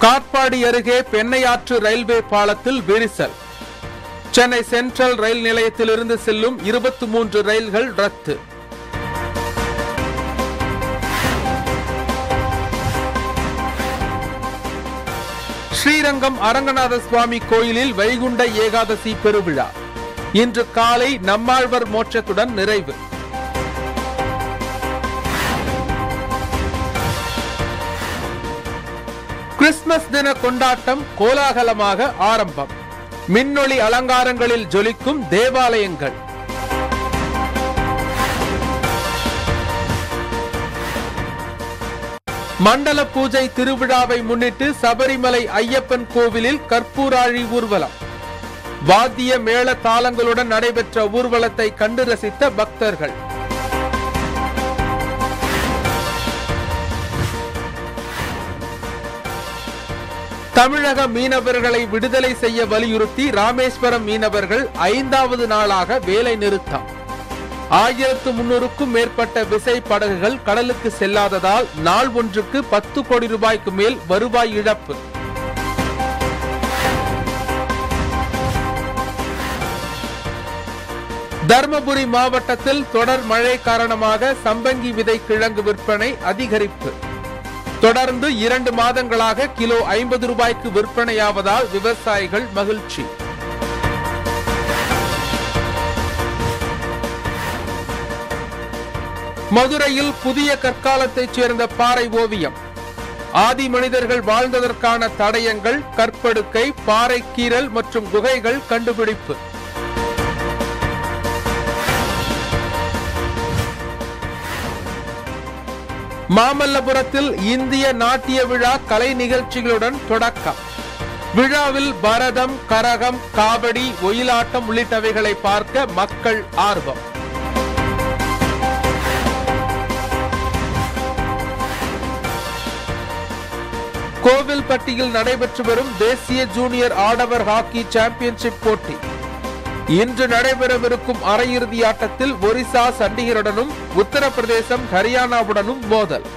காட்பாடி அருகே பெண்ணையாற்று ரயில்வே பாலத்தில் விரிசல் சென்னை சென்ட்ரல் ரயில் நிலையத்திலிருந்து செல்லும் இருபத்தி மூன்று ரயில்கள் ரத்து ஸ்ரீரங்கம் அரங்கநாத சுவாமி கோயிலில் வைகுண்ட ஏகாதசி பெருவிழா இன்று காலை நம்மாழ்வர் மோட்சத்துடன் நிறைவு கிறிஸ்துமஸ் தின கொண்டாட்டம் கோலாகலமாக ஆரம்பம் மின்னொளி அலங்காரங்களில் ஜொலிக்கும் தேவாலயங்கள் மண்டல பூஜை திருவிழாவை முன்னிட்டு சபரிமலை ஐயப்பன் கோவிலில் கற்பூராழி ஊர்வலம் வாத்திய மேள தாளங்களுடன் நடைபெற்ற ஊர்வலத்தை கண்டு ரசித்த பக்தர்கள் தமிழக மீனவர்களை விடுதலை செய்ய வலியுறுத்தி ராமேஸ்வரம் மீனவர்கள் ஐந்தாவது நாளாக வேலை நிறுத்தம் ஆயிரத்து முன்னூறுக்கும் மேற்பட்ட விசை படகுகள் கடலுக்கு செல்லாததால் நாள் ஒன்றுக்கு பத்து கோடி ரூபாய்க்கு மேல் வருவாய் இழப்பு தர்மபுரி மாவட்டத்தில் தொடர் மழை காரணமாக சம்பங்கி விதை கிழங்கு விற்பனை அதிகரிப்பு தொடர்ந்து இரண்டு மாதங்களாக கிலோ ஐம்பது ரூபாய்க்கு விற்பனையாவதால் விவசாயிகள் மகிழ்ச்சி மதுரையில் புதிய கற்காலத்தைச் சேர்ந்த பாறை ஓவியம் ஆதி மனிதர்கள் வாழ்ந்ததற்கான தடயங்கள் கற்படுக்கை பாறை கீறல் மற்றும் குகைகள் கண்டுபிடிப்பு மாமல்லபுரத்தில் இந்திய நாட்டிய விழா கலை நிகழ்ச்சிகளுடன் தொடக்கம் விழாவில் பரதம் கரகம் காவடி ஒயிலாட்டம் உள்ளிட்டவைகளை பார்க்க மக்கள் ஆர்வம் கோவில்பட்டியில் நடைபெற்று வரும் தேசிய ஜூனியர் ஆடவர் ஹாக்கி சாம்பியன்ஷிப் போட்டி இன்று நடைபெறவிருக்கும் அரையிறுதி ஆட்டத்தில் ஒரிசா சண்டிகருடனும் உத்தரப்பிரதேசம் ஹரியானாவுடனும் மோதல்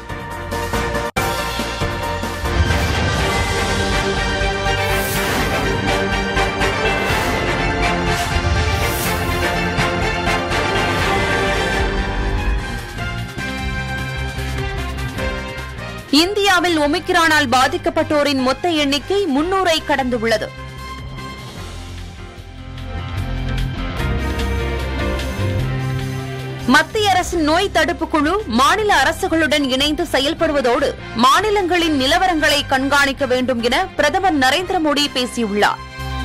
இந்தியாவில் ஒமிக்ரானால் பாதிக்கப்பட்டோரின் மொத்த எண்ணிக்கை முன்னூரை கடந்துள்ளது மத்திய அரசின் நோய் தடுப்பு குழு மாநில அரசுகளுடன் இணைந்து செயல்படுவதோடு மாநிலங்களின் நிலவரங்களை கண்காணிக்க வேண்டும் என பிரதமர் நரேந்திர மோடி பேசியுள்ளார்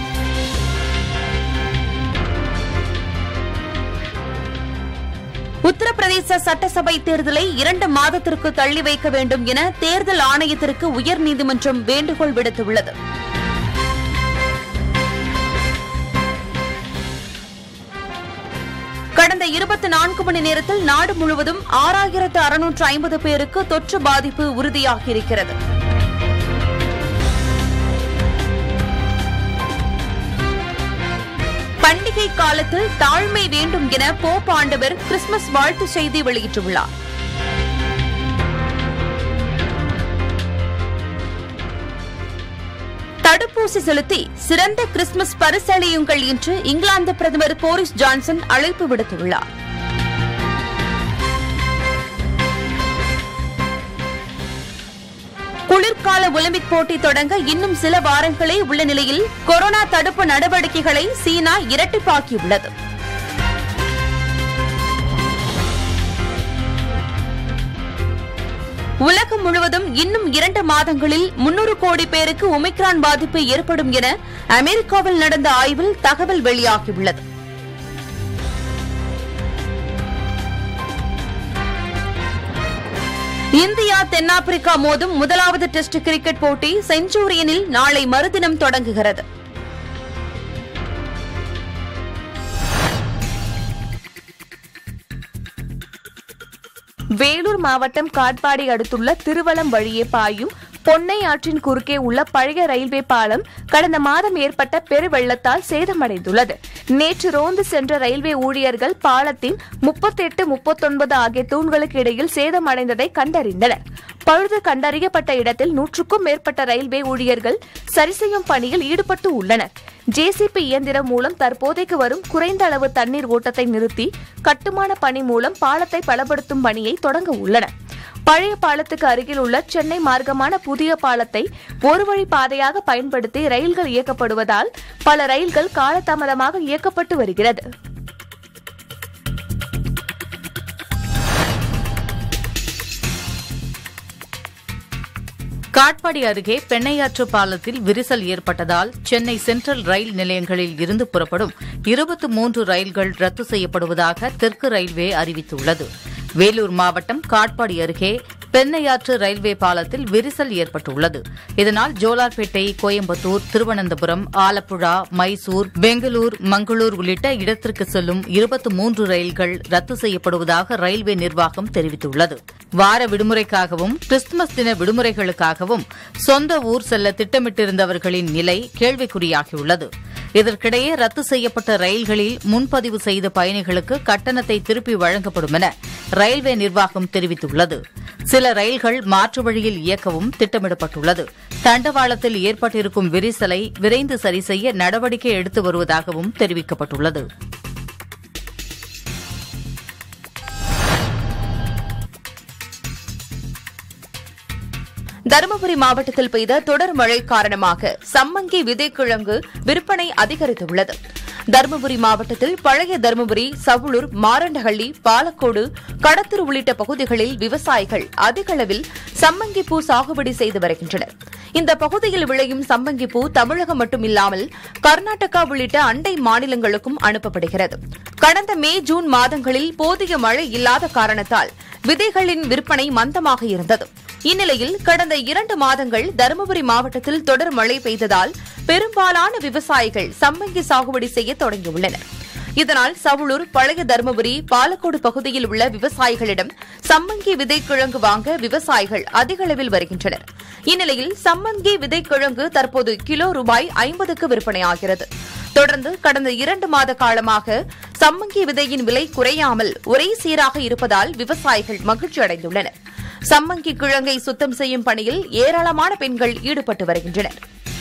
உத்தரப்பிரதேச சட்டசபை தேர்தலை இரண்டு மாதத்திற்கு தள்ளி வைக்க வேண்டும் என தேர்தல் ஆணையத்திற்கு உயர்நீதிமன்றம் வேண்டுகோள் விடுத்துள்ளது கடந்த இருபத்தி நான்கு மணி நேரத்தில் நாடு முழுவதும் ஆறாயிரத்து அறுநூற்று ஐம்பது பேருக்கு தொற்று பாதிப்பு உறுதியாகியிருக்கிறது பண்டிகை காலத்தில் தாழ்மை வேண்டும் என போப் ஆண்டவர் கிறிஸ்துமஸ் வாழ்த்து செய்தி வெளியிட்டுள்ளார் தடுப்பூசி செலுத்தி சிறந்த கிறிஸ்துமஸ் பரிசளியுங்கள் என்று இங்கிலாந்து பிரதமர் போரிஸ் ஜான்சன் அழைப்பு விடுத்துள்ளார் குளிர்கால ஒலிம்பிக் போட்டி தொடங்க இன்னும் சில வாரங்களே உள்ள நிலையில் கொரோனா தடுப்பு நடவடிக்கைகளை சீனா இரட்டிப்பாக்கியுள்ளது உலகம் முழுவதும் இன்னும் இரண்டு மாதங்களில் முன்னூறு கோடி பேருக்கு ஒமிக்ரான் பாதிப்பு ஏற்படும் என அமெரிக்காவில் நடந்த ஆய்வில் தகவல் வெளியாகியுள்ளது இந்தியா தென்னாப்பிரிக்கா மோதும் முதலாவது டெஸ்ட் கிரிக்கெட் போட்டி செஞ்சுரியனில் நாளை மறுதினம் தொடங்குகிறது வேலூர் மாவட்டம் காட்பாடி அடுத்துள்ள திருவலம் வழியே பாயும் பொன்னை ஆற்றின் குறுக்கே உள்ள பழைய ரயில்வே பாலம் கடந்த மாதம் ஏற்பட்ட பெருவெள்ளத்தால் சேதமடைந்துள்ளது நேற்று ரோந்து சென்ற ரயில்வே ஊழியர்கள் பாலத்தின் முப்பத்தெட்டு முப்பத்தொன்பது ஆகிய தூண்களுக்கு இடையில் சேதமடைந்ததை கண்டறிந்தனர் பழுது கண்டறியப்பட்ட இடத்தில் நூற்றுக்கும் மேற்பட்ட ரயில்வே ஊழியர்கள் சரி செய்யும் பணியில் ஈடுபட்டு உள்ளனர் ஜேசிபி இயந்திரம் மூலம் தற்போதைக்கு வரும் குறைந்த அளவு தண்ணீர் ஓட்டத்தை நிறுத்தி கட்டுமான பணி மூலம் பாலத்தை பலப்படுத்தும் பணியை தொடங்க உள்ளனர் பழைய பாலத்துக்கு அருகில் உள்ள சென்னை மார்க்கமான புதிய பாலத்தை ஒரு வழி பாதையாக பயன்படுத்தி ரயில்கள் இயக்கப்படுவதால் பல ரயில்கள் காலதாமதமாக இயக்கப்பட்டு வருகிறது காட்பாடி அருகே பெண்ணையாற்று பாலத்தில் விரிசல் ஏற்பட்டதால் சென்னை சென்ட்ரல் ரயில் நிலையங்களில் இருந்து புறப்படும் இருபத்தி மூன்று ரயில்கள் ரத்து செய்யப்படுவதாக தெற்கு ரயில்வே அறிவித்துள்ளது வேலூர் மாவட்டம் காட்பாடி அருகே பெண்ணையாற்று ரயில்வே பாலத்தில் விரிசல் ஏற்பட்டுள்ளது இதனால் ஜோலார்பேட்டை கோயம்புத்தூர் திருவனந்தபுரம் ஆலப்புழா மைசூர் பெங்களூர் மங்களூர் உள்ளிட்ட இடத்திற்கு செல்லும் இருபத்தி மூன்று ரயில்கள் ரத்து செய்யப்படுவதாக ரயில்வே நிர்வாகம் தெரிவித்துள்ளது வார விடுமுறைக்காகவும் கிறிஸ்துமஸ் தின விடுமுறைகளுக்காகவும் சொந்த ஊர் செல்ல திட்டமிட்டிருந்தவர்களின் நிலை கேள்விக்குறியாகியுள்ளது இதற்கிடையே ரத்து செய்யப்பட்ட ரயில்களில் முன்பதிவு செய்த பயணிகளுக்கு கட்டணத்தை திருப்பி வழங்கப்படும் என ரயில்வே நிர்வாகம் தெரிவித்துள்ளது சில ரயில்கள் மாற்று வழியில் இயக்கவும் திட்டமிடப்பட்டுள்ளது தண்டவாளத்தில் ஏற்பட்டிருக்கும் விரிசலை விரைந்து சரி செய்ய நடவடிக்கை எடுத்து வருவதாகவும் தெரிவிக்கப்பட்டுள்ளது தருமபுரி மாவட்டத்தில் பெய்த தொடர் மழை காரணமாக சம்மங்கி விதைக்கிழங்கு விற்பனை அதிகரித்துள்ளது தருமபுரி மாவட்டத்தில் பழைய தருமபுரி சவுளூர் மாரண்டஹள்ளி பாலக்கோடு கடத்தூர் உள்ளிட்ட பகுதிகளில் விவசாயிகள் அதிக அளவில் சம்மங்கி பூ சாகுபடி செய்து வருகின்றனர் இந்த பகுதியில் விளையும் சம்மங்கி பூ தமிழகம் மட்டுமில்லாமல் கர்நாடகா உள்ளிட்ட அண்டை மாநிலங்களுக்கும் அனுப்பப்படுகிறது கடந்த மே ஜூன் மாதங்களில் போதிய மழை இல்லாத காரணத்தால் விதைகளின் விற்பனை மந்தமாக இருந்தது இந்நிலையில் கடந்த இரண்டு மாதங்கள் தருமபுரி மாவட்டத்தில் தொடர் மழை பெய்ததால் பெரும்பாலான விவசாயிகள் சம்மங்கி சாகுபடி செய்ய தொடங்கியுள்ளனர் இதனால் சவுளூர் பழைய தருமபுரி பாலக்கோடு பகுதியில் உள்ள விவசாயிகளிடம் சம்மங்கி விதைக்கிழங்கு வாங்க விவசாயிகள் அதிக அளவில் வருகின்றனர் இந்நிலையில் சம்மங்கி விதைக்கிழங்கு தற்போது கிலோ ரூபாய் ஐம்பதுக்கு விற்பனையாகிறது தொடர்ந்து கடந்த இரண்டு மாத காலமாக சம்மங்கி விதையின் விலை குறையாமல் ஒரே சீராக இருப்பதால் விவசாயிகள் மகிழ்ச்சி அடைந்துள்ளனர் சம்மங்கி கிழங்கை சுத்தம் செய்யும் பணியில் ஏராளமான பெண்கள் ஈடுபட்டு வருகின்றனர்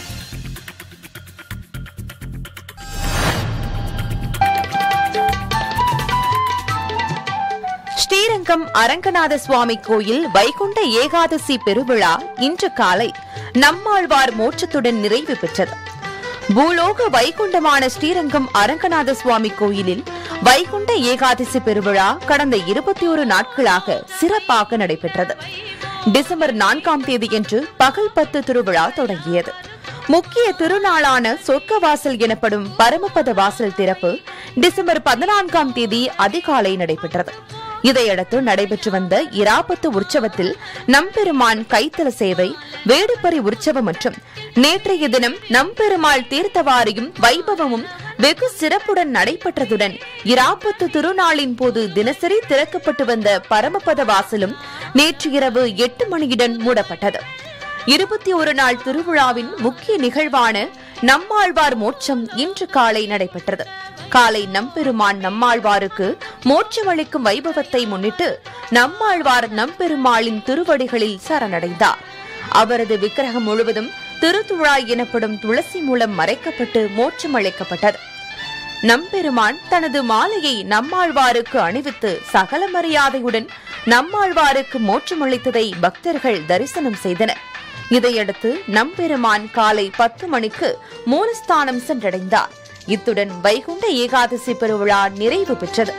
ஸ்ரீரங்கம் அரங்கநாத சுவாமி கோயில் வைகுண்ட ஏகாதசி பெருவிழா இன்று காலை நம்மாழ்வார் மோட்சத்துடன் நிறைவு பெற்றது பூலோக வைகுண்டமான ஸ்ரீரங்கம் அரங்கநாத சுவாமி கோயிலில் வைகுண்ட ஏகாதசி பெருவிழா கடந்த இருபத்தி ஒரு நாட்களாக சிறப்பாக நடைபெற்றது டிசம்பர் நான்காம் தேதியன்று பகல் பத்து திருவிழா தொடங்கியது முக்கிய திருநாளான சொர்க்கவாசல் எனப்படும் பரமபத வாசல் திறப்பு டிசம்பர் பதினான்காம் தேதி அதிகாலை நடைபெற்றது இதையடுத்து நடைபெற்று வந்த இராப்பத்து உற்சவத்தில் நம்பெருமான் கைத்தல சேவை வேடுப்பறி உற்சவம் மற்றும் நேற்றைய தினம் நம்பெருமாள் தீர்த்தவாரியும் வைபவமும் வெகு சிறப்புடன் நடைபெற்றதுடன் இராப்பத்து திருநாளின் போது தினசரி திறக்கப்பட்டு வந்த பரமபத வாசலும் நேற்று இரவு எட்டு மணியுடன் மூடப்பட்டது இருபத்தி ஒரு நாள் திருவிழாவின் முக்கிய நிகழ்வான நம்மாழ்வார் மோட்சம் இன்று காலை நடைபெற்றது காலை நம்பெருமான் நம்மாழ்வாருக்கு மோட்சமளிக்கும் வைபவத்தை முன்னிட்டு நம்மாழ்வார் நம்பெருமாளின் திருவடிகளில் சரணடைந்தார் அவரது விக்கிரகம் முழுவதும் திருத்துழாய் எனப்படும் துளசி மூலம் மறைக்கப்பட்டு மோட்சம் அளிக்கப்பட்டது நம்பெருமான் தனது மாலையை நம்மாழ்வாருக்கு அணிவித்து சகல மரியாதையுடன் நம்மாழ்வாருக்கு மோட்சமளித்ததை பக்தர்கள் தரிசனம் செய்தனர் இதையடுத்து நம்பெருமான் காலை பத்து மணிக்கு மூலஸ்தானம் சென்றடைந்தார் இத்துடன் வைகுண்ட ஏகாதசி பெருவிழா நிறைவு பெற்றது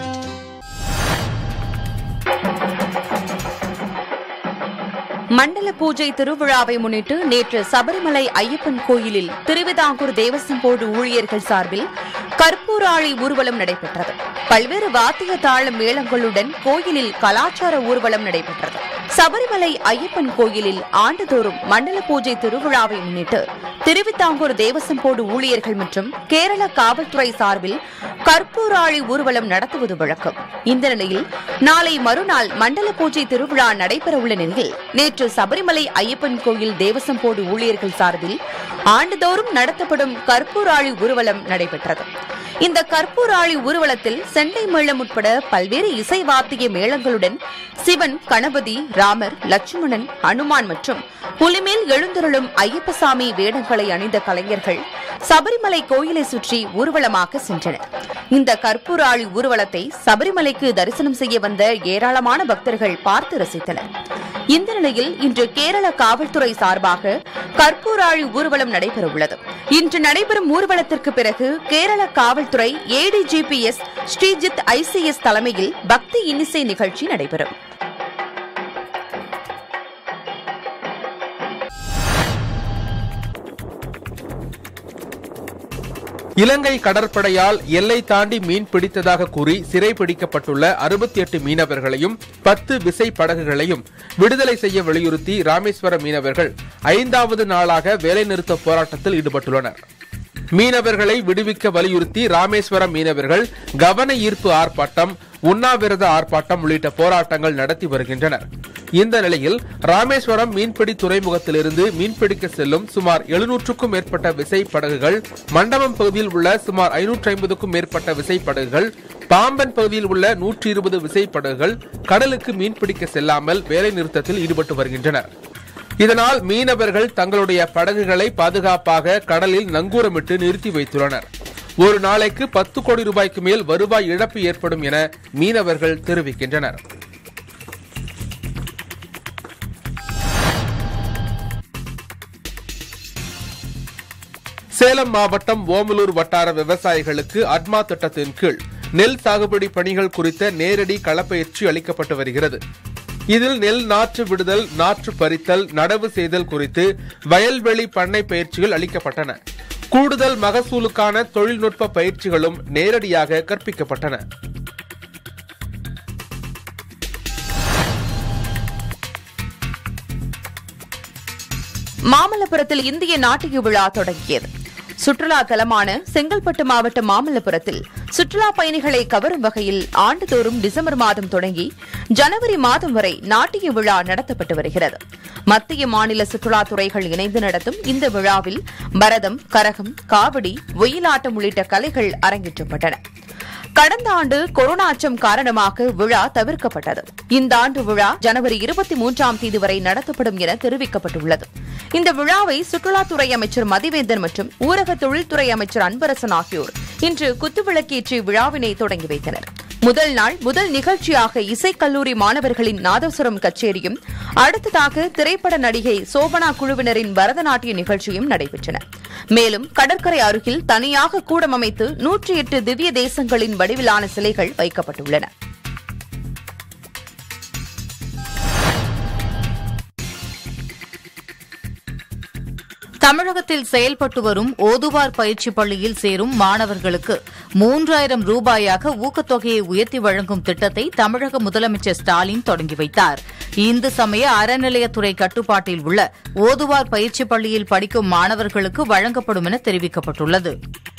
மண்டல பூஜை திருவிழாவை முன்னிட்டு நேற்று சபரிமலை ஐயப்பன் கோயிலில் திருவிதாங்கூர் தேவசம் போர்டு ஊழியர்கள் சார்பில் கற்பூராழி ஊர்வலம் நடைபெற்றது பல்வேறு வாத்திய தாள மேளங்களுடன் கோயிலில் கலாச்சார ஊர்வலம் நடைபெற்றது சபரிமலை ஐயப்பன் கோயிலில் ஆண்டுதோறும் மண்டல பூஜை திருவிழாவை முன்னிட்டு திருவிதாங்கூர் தேவசம் போர்டு ஊழியர்கள் மற்றும் கேரள காவல்துறை சார்பில் கற்பூராழி ஊர்வலம் நடத்துவது வழக்கம் இந்த நிலையில் நாளை மறுநாள் மண்டல பூஜை திருவிழா நடைபெறவுள்ள நிலையில் நேற்று சபரிமலை ஐயப்பன் கோயில் தேவசம் போர்டு ஊழியர்கள் சார்பில் ஆண்டுதோறும் நடத்தப்படும் கற்பூராழி ஊர்வலம் நடைபெற்றது இந்த கற்பூராழி ஊர்வலத்தில் செண்டை மேளம் உட்பட பல்வேறு இசை வாத்திய மேளங்களுடன் சிவன் கணபதி ராமர் லட்சுமணன் ஹனுமான் மற்றும் புலிமேல் எழுந்தருளும் ஐயப்பசாமி வேடங்களை அணிந்த கலைஞர்கள் சபரிமலை கோயிலை சுற்றி ஊர்வலமாக சென்றனர் இந்த கற்பூராழி ஊர்வலத்தை சபரிமலைக்கு தரிசனம் செய்ய வந்த ஏராளமான பக்தர்கள் பார்த்து ரசித்தனர் இந்த நிலையில் இன்று கேரள காவல்துறை சார்பாக கற்பூராழி ஊர்வலம் நடைபெறவுள்ளது இன்று நடைபெறும் ஊர்வலத்திற்கு பிறகு கேரள காவல்துறை ஏடிஜிபிஎஸ் ஸ்ரீஜித் ஐசிஎஸ் தலைமையில் பக்தி இன்னிசை நிகழ்ச்சி நடைபெறும் இலங்கை கடற்படையால் எல்லை தாண்டி மீன் பிடித்ததாக கூறி சிறைபிடிக்கப்பட்டுள்ள அறுபத்தி எட்டு மீனவர்களையும் பத்து விசை படகுகளையும் விடுதலை செய்ய வலியுறுத்தி ராமேஸ்வர மீனவர்கள் ஐந்தாவது நாளாக வேலைநிறுத்த போராட்டத்தில் ஈடுபட்டுள்ளனர் மீனவர்களை விடுவிக்க வலியுறுத்தி ராமேஸ்வரம் மீனவர்கள் கவன ஈர்ப்பு ஆர்ப்பாட்டம் உண்ணாவிரத ஆர்ப்பாட்டம் உள்ளிட்ட போராட்டங்கள் நடத்தி வருகின்றனர் இந்த நிலையில் ராமேஸ்வரம் மீன்பிடி துறைமுகத்திலிருந்து மீன்பிடிக்க செல்லும் சுமார் எழுநூற்றுக்கும் மேற்பட்ட விசை படகுகள் மண்டபம் பகுதியில் உள்ள சுமார் ஐநூற்றி ஐம்பதுக்கும் மேற்பட்ட விசை படகுகள் பாம்பன் பகுதியில் உள்ள நூற்றி இருபது விசை படகுகள் கடலுக்கு மீன்பிடிக்க செல்லாமல் வேலை நிறுத்தத்தில் ஈடுபட்டு வருகின்றனர் இதனால் மீனவர்கள் தங்களுடைய படகுகளை பாதுகாப்பாக கடலில் நங்கூரமிட்டு நிறுத்தி வைத்துள்ளனர் ஒரு நாளைக்கு பத்து கோடி ரூபாய்க்கு மேல் வருவாய் இழப்பு ஏற்படும் என மீனவர்கள் தெரிவிக்கின்றனர் சேலம் மாவட்டம் ஓமலூர் வட்டார விவசாயிகளுக்கு அட்மா திட்டத்தின் கீழ் நெல் சாகுபடி பணிகள் குறித்த நேரடி களப்பயிற்சி அளிக்கப்பட்டு வருகிறது இதில் நெல் நாற்று விடுதல் நாற்று பறித்தல் நடவு செய்தல் குறித்து வயல்வெளி பண்ணை பயிற்சிகள் அளிக்கப்பட்டன கூடுதல் மகசூலுக்கான தொழில்நுட்ப பயிற்சிகளும் நேரடியாக கற்பிக்கப்பட்டன மாமல்லபுரத்தில் இந்திய நாட்டிய விழா தொடங்கியது சுற்றுலா தலமான செங்கல்பட்டு மாவட்டம் மாமல்லபுரத்தில் சுற்றுலா பயணிகளை கவரும் வகையில் ஆண்டுதோறும் டிசம்பர் மாதம் தொடங்கி ஜனவரி மாதம் வரை நாட்டிய விழா நடத்தப்பட்டு வருகிறது மத்திய மாநில சுற்றுலாத்துறைகள் இணைந்து நடத்தும் இந்த விழாவில் பரதம் கரகம் காவடி ஒயிலாட்டம் உள்ளிட்ட கலைகள் அரங்கேற்றப்பட்டன கடந்த ஆண்டு கொரோனா அச்சம் காரணமாக விழா தவிர்க்கப்பட்டது இந்த ஆண்டு விழா ஜனவரி இருபத்தி மூன்றாம் தேதி வரை நடத்தப்படும் என தெரிவிக்கப்பட்டுள்ளது இந்த விழாவை சுற்றுலாத்துறை அமைச்சர் மதிவேந்தன் மற்றும் ஊரக தொழில்துறை அமைச்சர் அன்பரசன் ஆகியோர் இன்று குத்துவிளக்கேற்றி விழாவினை தொடங்கி வைத்தனர் முதல் நாள் முதல் நிகழ்ச்சியாக இசைக்கல்லூரி மாணவர்களின் நாதசுரம் கச்சேரியும் அடுத்ததாக திரைப்பட நடிகை சோபனா குழுவினரின் பரதநாட்டிய நிகழ்ச்சியும் நடைபெற்றன மேலும் கடற்கரை அருகில் தனியாக கூடம் அமைத்து நூற்றி எட்டு திவ்ய தேசங்களின் வடிவிலான சிலைகள் வைக்கப்பட்டுள்ளன தமிழகத்தில் செயல்பட்டு வரும் ஓதுவார் பயிற்சி பள்ளியில் சேரும் மாணவர்களுக்கு மூன்றாயிரம் ரூபாயாக ஊக்கத்தொகையை உயர்த்தி வழங்கும் திட்டத்தை தமிழக முதலமைச்சர் ஸ்டாலின் தொடங்கி வைத்தார் இந்து சமய அறநிலையத்துறை கட்டுப்பாட்டில் உள்ள ஓதுவார் பயிற்சி பள்ளியில் படிக்கும் மாணவர்களுக்கு வழங்கப்படும் என தெரிவிக்கப்பட்டுள்ளது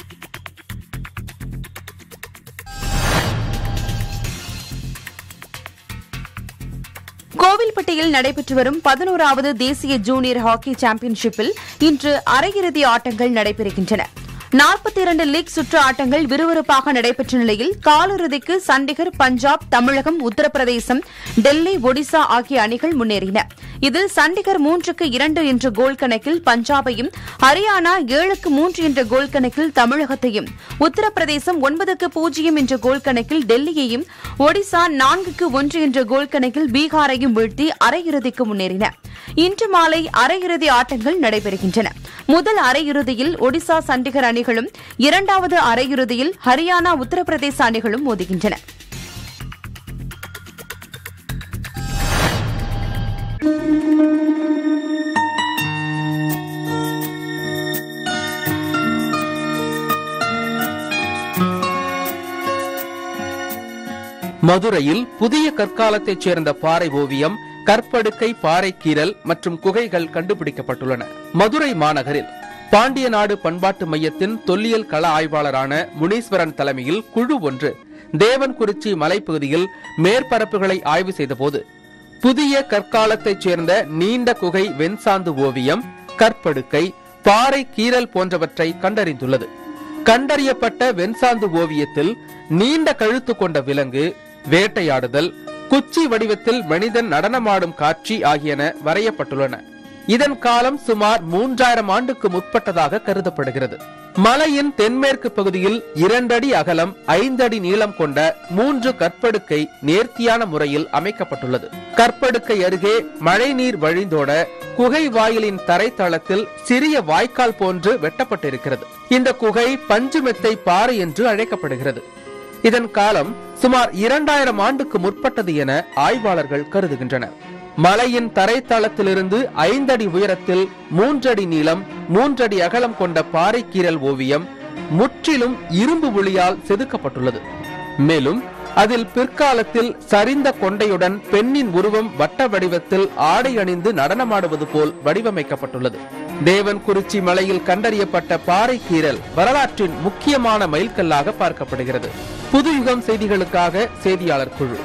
கோவில்பட்டியில் நடைபெற்று வரும் பதினோராவது தேசிய ஜூனியர் ஹாக்கி சாம்பியன்ஷிப்பில் இன்று அரையிறுதி ஆட்டங்கள் நடைபெறுகின்றன நாற்பத்தி இரண்டு லீக் சுற்று ஆட்டங்கள் விறுவிறுப்பாக நடைபெற்ற நிலையில் காலிறுதிக்கு சண்டிகர் பஞ்சாப் தமிழகம் உத்தரப்பிரதேசம் டெல்லி ஒடிசா ஆகிய அணிகள் முன்னேறின இதில் சண்டிகர் மூன்றுக்கு இரண்டு என்ற கோல் கணக்கில் பஞ்சாபையும் ஹரியானா ஏழுக்கு மூன்று என்ற கோல் கணக்கில் தமிழகத்தையும் உத்தரப்பிரதேசம் ஒன்பதுக்கு பூஜ்ஜியம் என்ற கோல் கணக்கில் டெல்லியையும் ஒடிசா நான்குக்கு ஒன்று என்ற கோல் கணக்கில் பீகாரையும் வீழ்த்தி அரையிறுதிக்கு முன்னேறின இன்று மாலை அரையிறுதி ஆட்டங்கள் நடைபெறுகின்றன முதல் அரையிறுதியில் ஒடிசா சண்டிகர் அணிகளும் இரண்டாவது அரையிறுதியில் ஹரியானா உத்தரப்பிரதேச அணிகளும் மோதுகின்றன மதுரையில் புதிய கற்காலத்தைச் சேர்ந்த பாறை ஓவியம் கற்படுக்கை பாறை கீறல் மற்றும் குகைகள் கண்டுபிடிக்கப்பட்டுள்ளன மதுரை மாநகரில் பாண்டிய நாடு பண்பாட்டு மையத்தின் தொல்லியல் கள ஆய்வாளரான முனீஸ்வரன் தலைமையில் குழு ஒன்று தேவன்குறிச்சி மலைப்பகுதியில் மேற்பரப்புகளை ஆய்வு செய்தபோது புதிய கற்காலத்தைச் சேர்ந்த நீண்ட குகை வெண்சாந்து ஓவியம் கற்படுக்கை பாறை கீறல் போன்றவற்றை கண்டறிந்துள்ளது கண்டறியப்பட்ட வெண்சாந்து ஓவியத்தில் நீண்ட கழுத்து கொண்ட விலங்கு வேட்டையாடுதல் குச்சி வடிவத்தில் மனிதன் நடனமாடும் காட்சி ஆகியன வரையப்பட்டுள்ளன இதன் காலம் சுமார் மூன்றாயிரம் ஆண்டுக்கு முற்பட்டதாக கருதப்படுகிறது மலையின் தென்மேற்கு பகுதியில் இரண்டடி அகலம் ஐந்தடி நீளம் கொண்ட மூன்று கற்படுக்கை நேர்த்தியான முறையில் அமைக்கப்பட்டுள்ளது கற்படுக்கை அருகே மழைநீர் வழிந்தோட குகை வாயிலின் தரைத்தளத்தில் சிறிய வாய்க்கால் போன்று வெட்டப்பட்டிருக்கிறது இந்த குகை பஞ்சுமெத்தை பாறை என்று அழைக்கப்படுகிறது இதன் காலம் சுமார் இரண்டாயிரம் ஆண்டுக்கு முற்பட்டது என ஆய்வாளர்கள் கருதுகின்றனர் மலையின் தரைத்தளத்திலிருந்து ஐந்தடி உயரத்தில் மூன்றடி நீளம் மூன்றடி அகலம் கொண்ட பாறை கீறல் ஓவியம் முற்றிலும் இரும்பு ஒளியால் செதுக்கப்பட்டுள்ளது மேலும் அதில் பிற்காலத்தில் சரிந்த கொண்டையுடன் பெண்ணின் உருவம் வட்ட வடிவத்தில் ஆடை அணிந்து நடனமாடுவது போல் வடிவமைக்கப்பட்டுள்ளது தேவன்குறிச்சி மலையில் கண்டறியப்பட்ட பாறை கீறல் வரலாற்றின் முக்கியமான மைல்கல்லாக பார்க்கப்படுகிறது புதுயுகம் செய்திகளுக்காக செய்தியாளர் குழு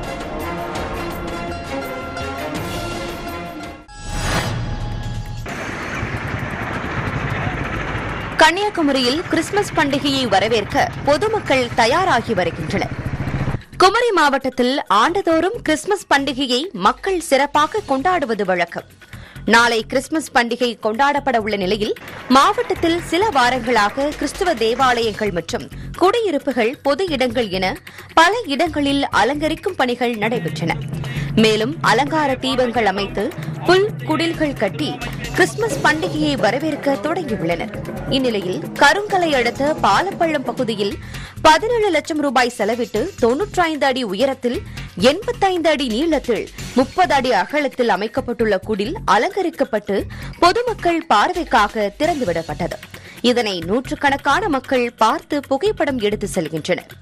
கன்னியாகுமரியில் கிறிஸ்துமஸ் பண்டிகையை வரவேற்க பொதுமக்கள் தயாராகி வருகின்றனர் குமரி மாவட்டத்தில் ஆண்டுதோறும் கிறிஸ்துமஸ் பண்டிகையை மக்கள் சிறப்பாக கொண்டாடுவது வழக்கம் நாளை கிறிஸ்துமஸ் பண்டிகை கொண்டாடப்பட உள்ள நிலையில் மாவட்டத்தில் சில வாரங்களாக கிறிஸ்துவ தேவாலயங்கள் மற்றும் குடியிருப்புகள் பொது இடங்கள் என பல இடங்களில் அலங்கரிக்கும் பணிகள் நடைபெற்றன மேலும் அலங்கார தீபங்கள் அமைத்து புல் குடில்கள் கட்டி கிறிஸ்துமஸ் பண்டிகையை வரவேற்க தொடங்கியுள்ளனர் இந்நிலையில் கருங்கலை அடுத்த பாலப்பள்ளம் பகுதியில் பதினேழு லட்சம் ரூபாய் செலவிட்டு தொன்னூற்றி ஐந்து அடி உயரத்தில் எண்பத்தைந்து அடி நீளத்தில் முப்பது அடி அகலத்தில் அமைக்கப்பட்டுள்ள குடில் அலங்கரிக்கப்பட்டு பொதுமக்கள் பார்வைக்காக திறந்துவிடப்பட்டது இதனை நூற்றுக்கணக்கான மக்கள் பார்த்து புகைப்படம் எடுத்து செல்கின்றனர்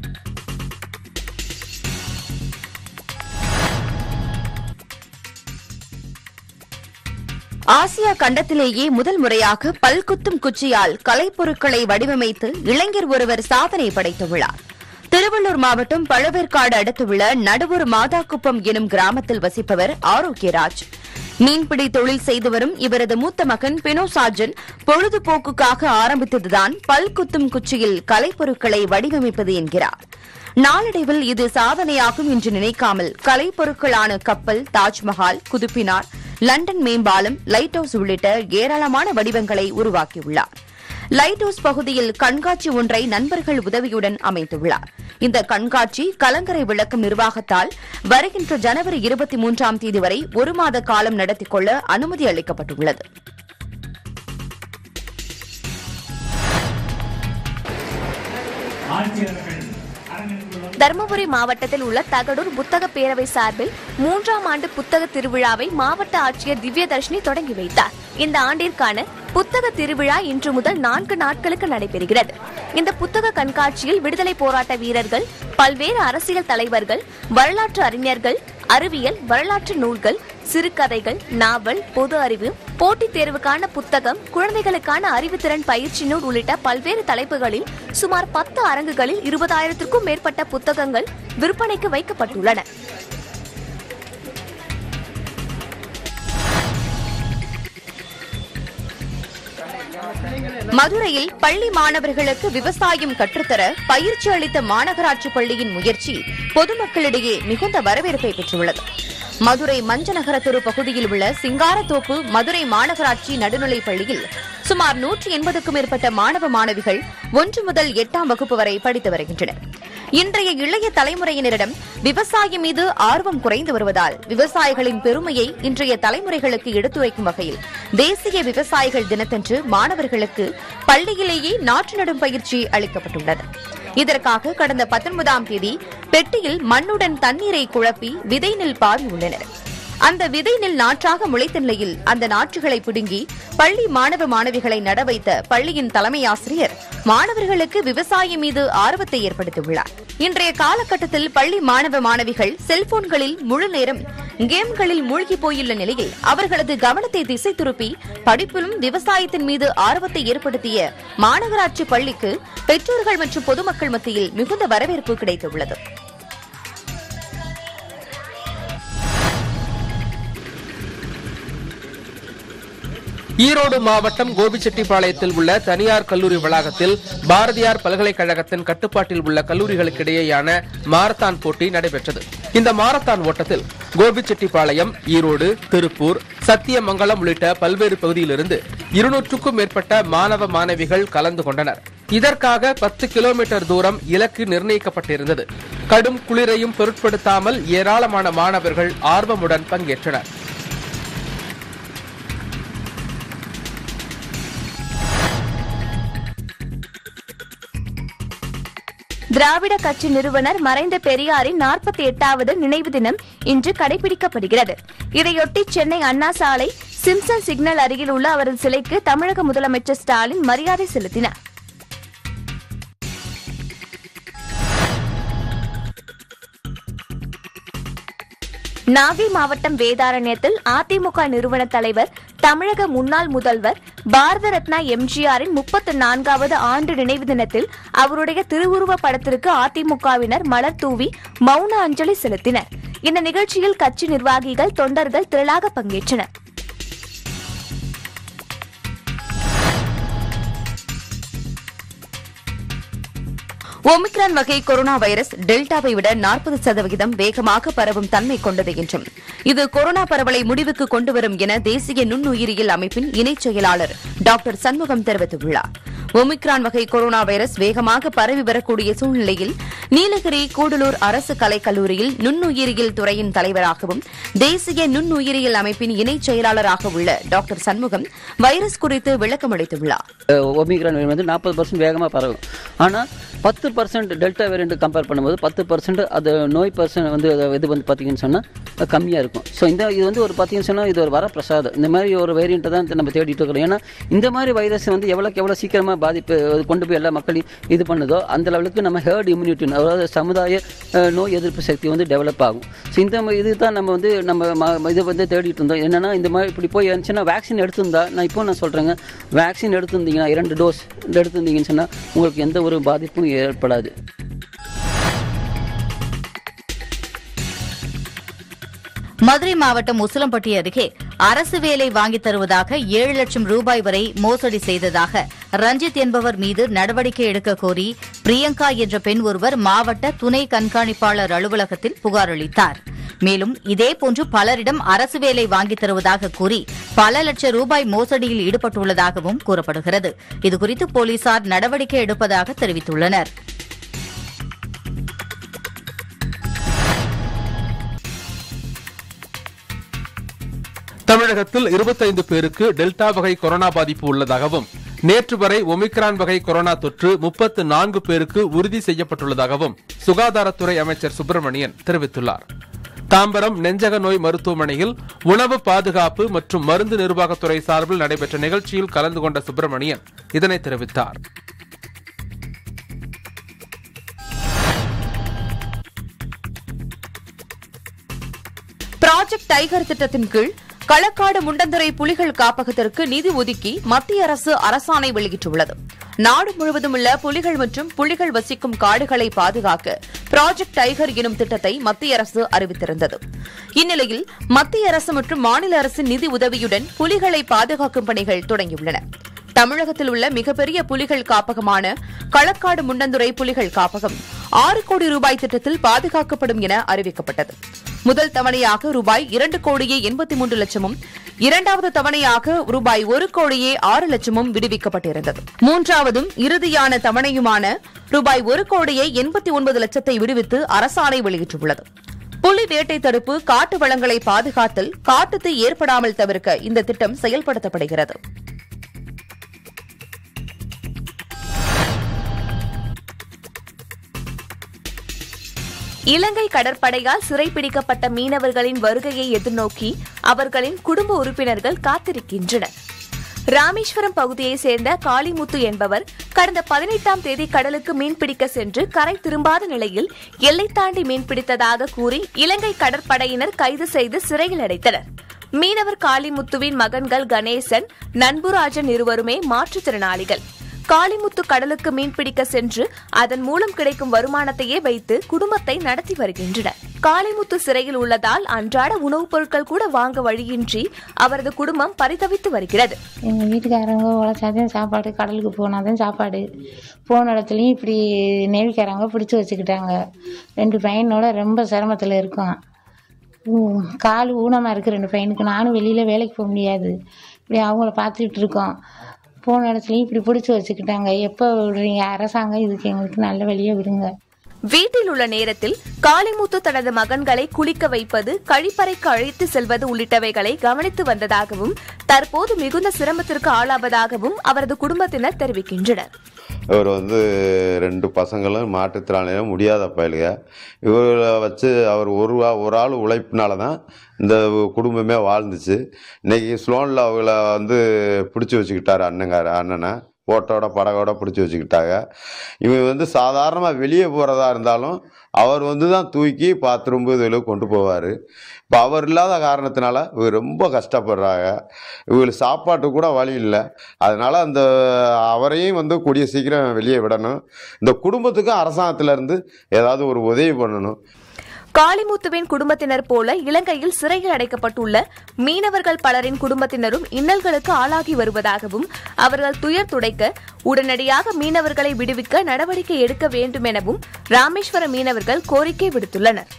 ஆசியா கண்டத்திலேயே முதல் முறையாக பல்குத்தும் குச்சியால் கலைப்பொருட்களை வடிவமைத்து இளைஞர் ஒருவர் சாதனை படைத்துள்ளார் திருவள்ளூர் மாவட்டம் பழவேற்காடு அடுத்துள்ள நடுவூர் மாதாக்குப்பம் எனும் கிராமத்தில் வசிப்பவர் ஆரோக்கியராஜ் மீன்பிடி தொழில் செய்து வரும் இவரது மூத்த மகன் பினோ சார்ஜன் பொழுதுபோக்குக்காக ஆரம்பித்ததுதான் பல்குத்தும் குச்சியில் கலைப்பொருட்களை வடிவமைப்பது என்கிறார் நாளடைவில் இது சாதனையாகும் என்று நினைக்காமல் கலைப்பொருட்களான கப்பல் தாஜ்மஹால் குதுப்பினார் லண்டன் மேம்பாலம் லைட் ஹவுஸ் உள்ளிட்ட ஏராளமான வடிவங்களை உருவாக்கியுள்ளார் லைட் ஹவுஸ் பகுதியில் கண்காட்சி ஒன்றை நண்பர்கள் உதவியுடன் அமைத்துள்ளார் இந்த கண்காட்சி கலங்கரை விளக்கம் நிர்வாகத்தால் வருகின்ற ஜனவரி இருபத்தி மூன்றாம் தேதி வரை ஒரு மாத காலம் நடத்திக் கொள்ள அனுமதி அளிக்கப்பட்டுள்ளது தருமபுரி மாவட்டத்தில் உள்ள தகடூர் புத்தக பேரவை சார்பில் மூன்றாம் ஆண்டு புத்தக திருவிழாவை மாவட்ட ஆட்சியர் திவ்யதர்ஷினி தொடங்கி வைத்தார் இந்த ஆண்டிற்கான புத்தக திருவிழா இன்று முதல் நான்கு நாட்களுக்கு நடைபெறுகிறது இந்த புத்தக கண்காட்சியில் விடுதலை போராட்ட வீரர்கள் பல்வேறு அரசியல் தலைவர்கள் வரலாற்று அறிஞர்கள் அறிவியல் வரலாற்று நூல்கள் சிறுகதைகள் நாவல் பொது அறிவு போட்டித் தேர்வுக்கான புத்தகம் குழந்தைகளுக்கான அறிவுத்திறன் பயிற்சி நூல் உள்ளிட்ட பல்வேறு தலைப்புகளில் சுமார் பத்து அரங்குகளில் இருபதாயிரத்திற்கும் மேற்பட்ட புத்தகங்கள் விற்பனைக்கு வைக்கப்பட்டுள்ளன மதுரையில் பள்ளி மாணவர்களுக்கு விவசாயம் கற்றுத்தர பயிற்சி அளித்த மாநகராட்சி பள்ளியின் முயற்சி பொதுமக்களிடையே மிகுந்த வரவேற்பை பெற்றுள்ளது மதுரை மஞ்சநகர தெரு பகுதியில் உள்ள சிங்காரத்தோப்பு மதுரை மாநகராட்சி நடுநிலைப் பள்ளியில் சுமார் நூற்றி எண்பதுக்கும் மேற்பட்ட மாணவ மாணவிகள் ஒன்று முதல் எட்டாம் வகுப்பு வரை படித்து வருகின்றனர் இன்றைய இளைய தலைமுறையினரிடம் விவசாயம் மீது ஆர்வம் குறைந்து வருவதால் விவசாயிகளின் பெருமையை இன்றைய தலைமுறைகளுக்கு எடுத்துரைக்கும் வகையில் தேசிய விவசாயிகள் தினத்தன்று மாணவர்களுக்கு பள்ளியிலேயே நாற்று நடும் பயிற்சி அளிக்கப்பட்டுள்ளது இதற்காக கடந்த பத்தொன்பதாம் தேதி பெட்டியில் மண்ணுடன் தண்ணீரை குழப்பி விதை நெல் பாவியுள்ளனர் அந்த விதை நெல் நாற்றாக முளைத்த நிலையில் அந்த நாற்றுகளை பிடுங்கி பள்ளி மாணவ மாணவிகளை நட வைத்த பள்ளியின் தலைமை ஆசிரியர் மாணவர்களுக்கு விவசாயம் மீது ஆர்வத்தை ஏற்படுத்தியுள்ளார் இன்றைய காலகட்டத்தில் பள்ளி மாணவ மாணவிகள் செல்போன்களில் முழு நேரம் கேம்களில் மூழ்கி போயுள்ள நிலையில் அவர்களது கவனத்தை திசை திருப்பி படிப்பிலும் விவசாயத்தின் மீது ஆர்வத்தை ஏற்படுத்திய மாநகராட்சி பள்ளிக்கு பெற்றோர்கள் மற்றும் பொதுமக்கள் மத்தியில் மிகுந்த வரவேற்பு கிடைத்துள்ளது ஈரோடு மாவட்டம் கோபிச்செட்டிப்பாளையத்தில் உள்ள தனியார் கல்லூரி வளாகத்தில் பாரதியார் பல்கலைக்கழகத்தின் கட்டுப்பாட்டில் உள்ள கல்லூரிகளுக்கிடையேயான மாரத்தான் போட்டி நடைபெற்றது இந்த மாரத்தான் ஓட்டத்தில் கோபிச்செட்டிப்பாளையம் ஈரோடு திருப்பூர் சத்தியமங்கலம் உள்ளிட்ட பல்வேறு பகுதியிலிருந்து இருநூற்றுக்கும் மேற்பட்ட மாணவ மாணவிகள் கலந்து கொண்டனர் இதற்காக பத்து கிலோமீட்டர் தூரம் இலக்கு நிர்ணயிக்கப்பட்டிருந்தது கடும் குளிரையும் பொருட்படுத்தாமல் ஏராளமான மாணவர்கள் ஆர்வமுடன் பங்கேற்றனர் திராவிட கட்சி நிறுவனர் மறைந்த பெரியாரின் நாற்பத்தி எட்டாவது நினைவு தினம் இன்று கடைபிடிக்கப்படுகிறது இதையொட்டி சென்னை அண்ணா சாலை சிம்சன் சிக்னல் அருகில் உள்ள அவரது சிலைக்கு தமிழக முதலமைச்சர் ஸ்டாலின் மரியாதை செலுத்தினார் நாகை மாவட்டம் வேதாரண்யத்தில் அதிமுக நிறுவன தலைவர் தமிழக முன்னாள் முதல்வர் பாரத ரத்னா எம்ஜிஆரின் முப்பத்து நான்காவது ஆண்டு நினைவு தினத்தில் அவருடைய திருவுருவ படத்திற்கு அதிமுகவினர் மலர் தூவி மௌன அஞ்சலி செலுத்தினர் இந்த நிகழ்ச்சியில் கட்சி நிர்வாகிகள் தொண்டர்கள் திரளாக பங்கேற்றனர் ஒமிக்ரான் வகை கொரோனா வைரஸ் டெல்டாவை விட நாற்பது சதவிகிதம் வேகமாக பரவும் தன்மை கொண்டது என்றும் இது கொரோனா பரவலை முடிவுக்கு கொண்டுவரும் என தேசிய நுண்ணுயிரியல் அமைப்பின் இணைச் செயலாளர் டாக்டர் சண்முகம் தெரிவித்துள்ளார் ஒமிக்ரான் வகை கொரோனா வைரஸ் வேகமாக பரவி வரக்கூடிய சூழ்நிலையில் நீலகிரி கூடலூர் அரசு கலைக் கல்லூரியில் நுண்ணுயிரியல் துறையின் தலைவராகவும் தேசிய நுண்ணுயிரியல் அமைப்பின் இணைச் செயலாளராக உள்ள டாக்டர் சண்முகம் வைரஸ் குறித்து விளக்கம் அளித்துள்ளார் ஒமிக்ரான் வேரியன்ட் வந்து நாற்பது பர்சன்ட் வேகமாக பரவும் ஆனால் பத்து பர்சன்ட் டெல்டா வேரியண்ட் கம்பேர் பண்ணும்போது பத்து பர்சன்ட் அது நோய் பர்சன்ட் வந்து அது இது வந்து பார்த்தீங்கன்னு சொன்னால் கம்மியாக இருக்கும் ஸோ இந்த இது வந்து ஒரு பார்த்தீங்கன்னு சொன்னால் இது ஒரு வரப்பிரசாதம் இந்த மாதிரி ஒரு வேரியண்ட்டை தான் நம்ம தேடிட்டு இருக்கிறோம் ஏன்னா இந்த மாதிரி வைரஸ் வந்து எவ்வளோக்கு எவ்வளோ சீக்கிரமாக பாதிப்பு அது கொண்டு போய் எல்லா மக்களையும் இது பண்ணுதோ அந்த லெவலுக்கு நம்ம ஹேர்ட் இம்யூனிட்டி அதாவது சமுதாய அஹ், நோய் எதிர்ப்பு சக்தி வந்து டெவலப் ஆகும் ஸோ இந்த ம- இது தான் நம்ம வந்து நம்ம ம- இது வந்து தேடிட்டு இருந்தோம் என்னன்னா இந்த மாதிரி இப்படி போய் இருந்துச்சுன்னா வேக்சின் எடுத்திருந்தா நான் இப்போ நான் சொல்கிறேங்க வேக்சின் எடுத்திருந்தீங்கன்னா இரண்டு டோஸ் எடுத்திருந்தீங்கன்னு சொன்னால் உங்களுக்கு எந்த ஒரு பாதிப்பும் ஏற்படாது மதுரை மாவட்டம் உசிலம்பட்டி அருகே அரசு வேலை வாங்கித் தருவதாக ஏழு லட்சம் ரூபாய் வரை மோசடி செய்ததாக ரஞ்சித் என்பவர் மீது நடவடிக்கை எடுக்க கோரி பிரியங்கா என்ற பெண் ஒருவர் மாவட்ட துணை கண்காணிப்பாளர் அலுவலகத்தில் புகார் அளித்தார் மேலும் இதேபோன்று பலரிடம் அரசு வேலை வாங்கித் தருவதாக கூறி பல லட்சம் ரூபாய் மோசடியில் ஈடுபட்டுள்ளதாகவும் கூறப்படுகிறது இதுகுறித்து போலீசார் நடவடிக்கை எடுப்பதாக தெரிவித்துள்ளனர் தமிழகத்தில் 25 பேருக்கு டெல்டா வகை கொரோனா பாதிப்பு உள்ளதாகவும் நேற்று வரை ஒமிக்ரான் வகை கொரோனா தொற்று முப்பத்து நான்கு பேருக்கு உறுதி செய்யப்பட்டுள்ளதாகவும் சுகாதாரத்துறை அமைச்சர் சுப்பிரமணியன் தெரிவித்துள்ளார் தாம்பரம் நெஞ்சக நோய் மருத்துவமனையில் உணவு பாதுகாப்பு மற்றும் மருந்து நிர்வாகத்துறை சார்பில் நடைபெற்ற நிகழ்ச்சியில் கலந்து கொண்ட சுப்பிரமணியன் இதனை தெரிவித்தார் ப்ராஜெக்ட் டைகர் திட்டத்தின் கீழ் களக்காடு முண்டந்துறை புலிகள் காப்பகத்திற்கு நிதி ஒதுக்கி மத்திய அரசு அரசாணை வெளியிட்டுள்ளது நாடு முழுவதும் உள்ள புலிகள் மற்றும் புலிகள் வசிக்கும் காடுகளை பாதுகாக்க ப்ராஜெக்ட் டைகர் எனும் திட்டத்தை மத்திய அரசு அறிவித்திருந்தது இந்நிலையில் மத்திய அரசு மற்றும் மாநில அரசின் நிதி உதவியுடன் புலிகளை பாதுகாக்கும் பணிகள் தொடங்கியுள்ளன தமிழகத்தில் உள்ள மிகப்பெரிய புலிகள் காப்பகமான களக்காடு முண்டந்துறை புலிகள் காப்பகம் ஆறு கோடி ரூபாய் திட்டத்தில் பாதுகாக்கப்படும் என அறிவிக்கப்பட்டது முதல் தவணையாக ரூபாய் இரண்டு கோடியே எண்பத்தி மூன்று லட்சமும் இரண்டாவது தவணையாக ரூபாய் ஒரு கோடியே ஆறு லட்சமும் விடுவிக்கப்பட்டிருந்தது மூன்றாவதும் இறுதியான தவணையுமான ரூபாய் ஒரு கோடியே எண்பத்தி ஒன்பது லட்சத்தை விடுவித்து அரசாணை வெளியிட்டுள்ளது புலி வேட்டை தடுப்பு காட்டு வளங்களை பாதுகாத்தல் காட்டுத்தீ ஏற்படாமல் தவிர்க்க இந்த திட்டம் செயல்படுத்தப்படுகிறது இலங்கை கடற்படையால் சிறைப்பிடிக்கப்பட்ட மீனவர்களின் வருகையை எதிர்நோக்கி அவர்களின் குடும்ப உறுப்பினர்கள் காத்திருக்கின்றனர் ராமேஸ்வரம் பகுதியைச் சேர்ந்த காளிமுத்து என்பவர் கடந்த பதினெட்டாம் தேதி கடலுக்கு மீன்பிடிக்க சென்று கரை திரும்பாத நிலையில் எல்லை தாண்டி மீன்பிடித்ததாக கூறி இலங்கை கடற்படையினர் கைது செய்து சிறையில் அடைத்தனர் மீனவர் காளிமுத்துவின் மகன்கள் கணேசன் நண்புராஜன் இருவருமே மாற்றுத்திறனாளிகள் காளிமுத்து கடலுக்கு மீன்பிடிக்க சென்று அதன் மூலம் கிடைக்கும் வருமானத்தையே வைத்து குடும்பத்தை நடத்தி வருகின்றனர் காளிமுத்து சிறையில் உள்ளதால் அன்றாட உணவுப் பொருட்கள் கூட வாங்க வழியின்றி அவரது குடும்பம் பரிதவித்து வருகிறது எங்கள் வீட்டுக்காரங்க உழைச்சாதான் சாப்பாடு கடலுக்கு போனாதான் சாப்பாடு போன இடத்துலையும் இப்படி நேவிக்காரங்க பிடிச்சி வச்சுக்கிட்டாங்க ரெண்டு பையனோட ரொம்ப சிரமத்தில் இருக்கோம் ஊ- கால் ஊனமாக இருக்குது ரெண்டு பையனுக்கு நானும் வெளியில் வேலைக்கு போக முடியாது இப்படி அவங்கள பார்த்துக்கிட்டு இருக்கோம் போன இடத்துலையும் இப்படி பிடிச்சி வச்சுக்கிட்டாங்க எப்போ விடுறீங்க அரசாங்கம் இதுக்கு எங்களுக்கு நல்ல வழியாக விடுங்க வீட்டில் உள்ள நேரத்தில் காளிமுத்து தனது மகன்களை குளிக்க வைப்பது கழிப்பறைக்கு அழைத்து செல்வது உள்ளிட்டவைகளை கவனித்து வந்ததாகவும் தற்போது மிகுந்த சிரமத்திற்கு ஆளாவதாகவும் அவரது குடும்பத்தினர் தெரிவிக்கின்றனர் இவர் வந்து ரெண்டு பசங்களும் மாற்றுத்திறனாளியும் முடியாத பயலுக இவரை வச்சு அவர் ஒரு ஆ- ஒரு ஆள் உழைப்பினால தான் இந்த குடும்பமே வாழ்ந்துச்சு இன்னைக்கு ஸ்லோனில் அவங்கள வந்து பிடிச்சி வச்சுக்கிட்டாரு அண்ணங்கார அண்ணனை போட்டோட படகோட பிடிச்சி வச்சுக்கிட்டாங்க இவன் வந்து சாதாரணமாக வெளியே போகிறதா இருந்தாலும் அவர் வந்து தான் தூக்கி பாத்ரூம் இதில் கொண்டு போவார் இப்போ அவர் இல்லாத காரணத்தினால இவங்க ரொம்ப கஷ்டப்படுறாங்க இவங்களுக்கு சாப்பாட்டு கூட வழி இல்லை அதனால அந்த அவரையும் வந்து கூடிய சீக்கிரம் வெளியே விடணும் இந்த குடும்பத்துக்கும் அரசாங்கத்திலேருந்து ஏதாவது ஒரு உதவி பண்ணணும் காளிமுத்துவின் குடும்பத்தினர் போல இலங்கையில் சிறையில் அடைக்கப்பட்டுள்ள மீனவர்கள் பலரின் குடும்பத்தினரும் இன்னல்களுக்கு ஆளாகி வருவதாகவும் அவர்கள் துயர் துடைக்க உடனடியாக மீனவர்களை விடுவிக்க நடவடிக்கை எடுக்க வேண்டும் எனவும் ராமேஸ்வர மீனவர்கள் கோரிக்கை விடுத்துள்ளனர்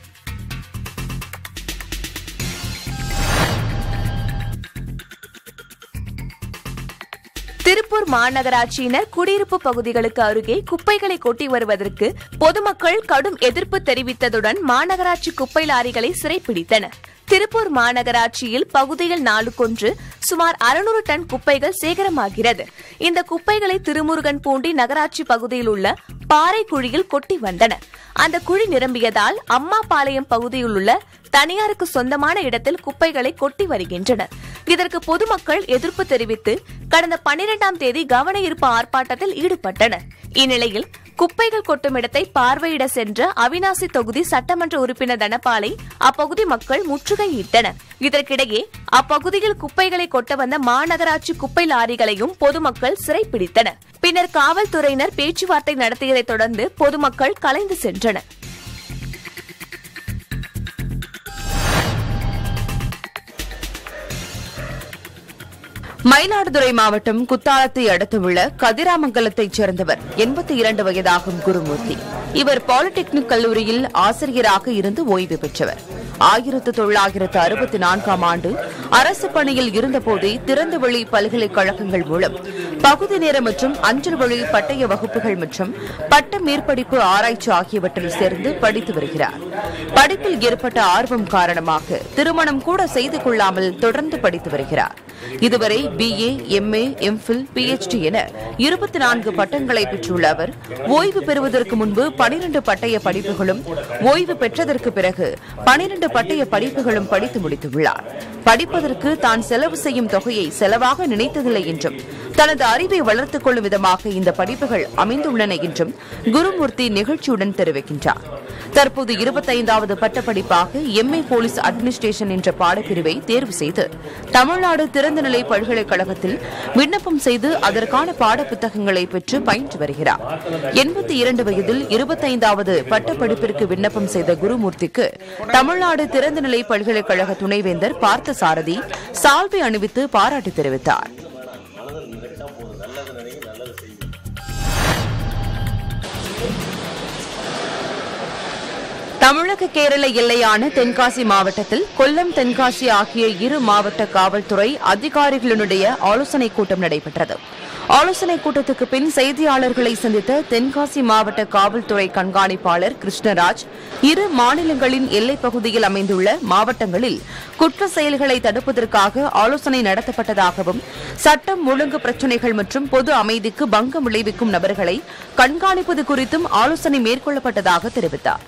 திருப்பூர் மாநகராட்சியினர் குடியிருப்பு பகுதிகளுக்கு அருகே குப்பைகளை கொட்டி வருவதற்கு பொதுமக்கள் கடும் எதிர்ப்பு தெரிவித்ததுடன் மாநகராட்சி குப்பை லாரிகளை சிறைப்பிடித்தனர் திருப்பூர் மாநகராட்சியில் பகுதியில் நாளுக்கொன்று சுமார் அறுநூறு டன் குப்பைகள் சேகரமாகிறது இந்த குப்பைகளை திருமுருகன் பூண்டி நகராட்சி பகுதியில் உள்ள பாறை குழியில் கொட்டி வந்தனர் அந்த குழி நிரம்பியதால் அம்மாபாளையம் பகுதியில் உள்ள தனியாருக்கு சொந்தமான இடத்தில் குப்பைகளை கொட்டி வருகின்றனர் இதற்கு பொதுமக்கள் எதிர்ப்பு தெரிவித்து கடந்த பன்னிரெண்டாம் தேதி கவன ஈர்ப்பு ஆர்ப்பாட்டத்தில் ஈடுபட்டனர் இந்நிலையில் குப்பைகள் கொட்டும் இடத்தை பார்வையிட சென்ற அவினாசி தொகுதி சட்டமன்ற உறுப்பினர் தனபாலை அப்பகுதி மக்கள் முற்றுகையிட்டனர் இதற்கிடையே அப்பகுதியில் குப்பைகளை கொட்ட வந்த மாநகராட்சி குப்பை லாரிகளையும் பொதுமக்கள் சிறைப்பிடித்தனர் பின்னர் காவல்துறையினர் பேச்சுவார்த்தை நடத்தியதைத் தொடர்ந்து பொதுமக்கள் கலைந்து சென்றனர் மயிலாடுதுறை மாவட்டம் குத்தாலத்தை அடுத்துள்ள கதிராமங்கலத்தைச் சேர்ந்தவர் எண்பத்தி இரண்டு வயதாகும் குருமூர்த்தி இவர் பாலிடெக்னிக் கல்லூரியில் ஆசிரியராக இருந்து ஓய்வு பெற்றவர் ஆயிரத்து தொள்ளாயிரத்து அறுபத்தி நான்காம் ஆண்டு அரசு பணியில் இருந்தபோதே திறந்தவெளி பல்கலைக்கழகங்கள் மூலம் பகுதி நேர மற்றும் அஞ்சல் வழி பட்டய வகுப்புகள் மற்றும் பட்ட மேற்படிப்பு ஆராய்ச்சி ஆகியவற்றில் சேர்ந்து படித்து வருகிறார் படிப்பில் ஏற்பட்ட ஆர்வம் காரணமாக திருமணம் கூட செய்து கொள்ளாமல் தொடர்ந்து படித்து வருகிறார் இதுவரை பிஏ எம்ஏ எம்ஃபில் பிஎச்டி என இருபத்தி நான்கு பட்டங்களை பெற்றுள்ள அவர் ஓய்வு பெறுவதற்கு முன்பு பனிரண்டு பட்டய படிப்புகளும் ஓய்வு பெற்றதற்கு பிறகு பனிரண்டு பட்டய படிப்புகளும் படித்து முடித்துள்ளார் படிப்பதற்கு தான் செலவு செய்யும் தொகையை செலவாக நினைத்ததில்லை என்றும் தனது அறிவை வளர்த்துக் கொள்ளும் விதமாக இந்த படிப்புகள் அமைந்துள்ளன என்றும் குருமூர்த்தி நிகழ்ச்சியுடன் தெரிவிக்கின்றார் தற்போது இருபத்தைந்தாவது பட்டப்படிப்பாக எம்ஏ போலீஸ் அட்மினிஸ்ட்ரேஷன் என்ற பாடப்பிரிவை தேர்வு செய்து தமிழ்நாடு திறந்தநிலை பல்கலைக்கழகத்தில் விண்ணப்பம் செய்து அதற்கான பாடப்புத்தகங்களை பெற்று பயின்று வருகிறார் எண்பத்தி இரண்டு வயதில் இருபத்தைந்தாவது பட்டப்படிப்பிற்கு விண்ணப்பம் செய்த குருமூர்த்திக்கு தமிழ்நாடு திறந்தநிலை பல்கலைக்கழக துணைவேந்தர் பார்த்தசாரதி சால்வை அணிவித்து பாராட்டு தெரிவித்தார் தமிழக கேரள எல்லையான தென்காசி மாவட்டத்தில் கொல்லம் தென்காசி ஆகிய இரு மாவட்ட காவல்துறை அதிகாரிகளுடைய ஆலோசனைக் கூட்டம் நடைபெற்றது ஆலோசனைக் கூட்டத்துக்கு பின் செய்தியாளர்களை சந்தித்த தென்காசி மாவட்ட காவல்துறை கண்காணிப்பாளர் கிருஷ்ணராஜ் இரு மாநிலங்களின் எல்லைப் பகுதியில் அமைந்துள்ள மாவட்டங்களில் குற்ற செயல்களை தடுப்பதற்காக ஆலோசனை நடத்தப்பட்டதாகவும் சட்டம் ஒழுங்கு பிரச்சினைகள் மற்றும் பொது அமைதிக்கு பங்கம் விளைவிக்கும் நபர்களை கண்காணிப்பது குறித்தும் ஆலோசனை மேற்கொள்ளப்பட்டதாக தெரிவித்தார்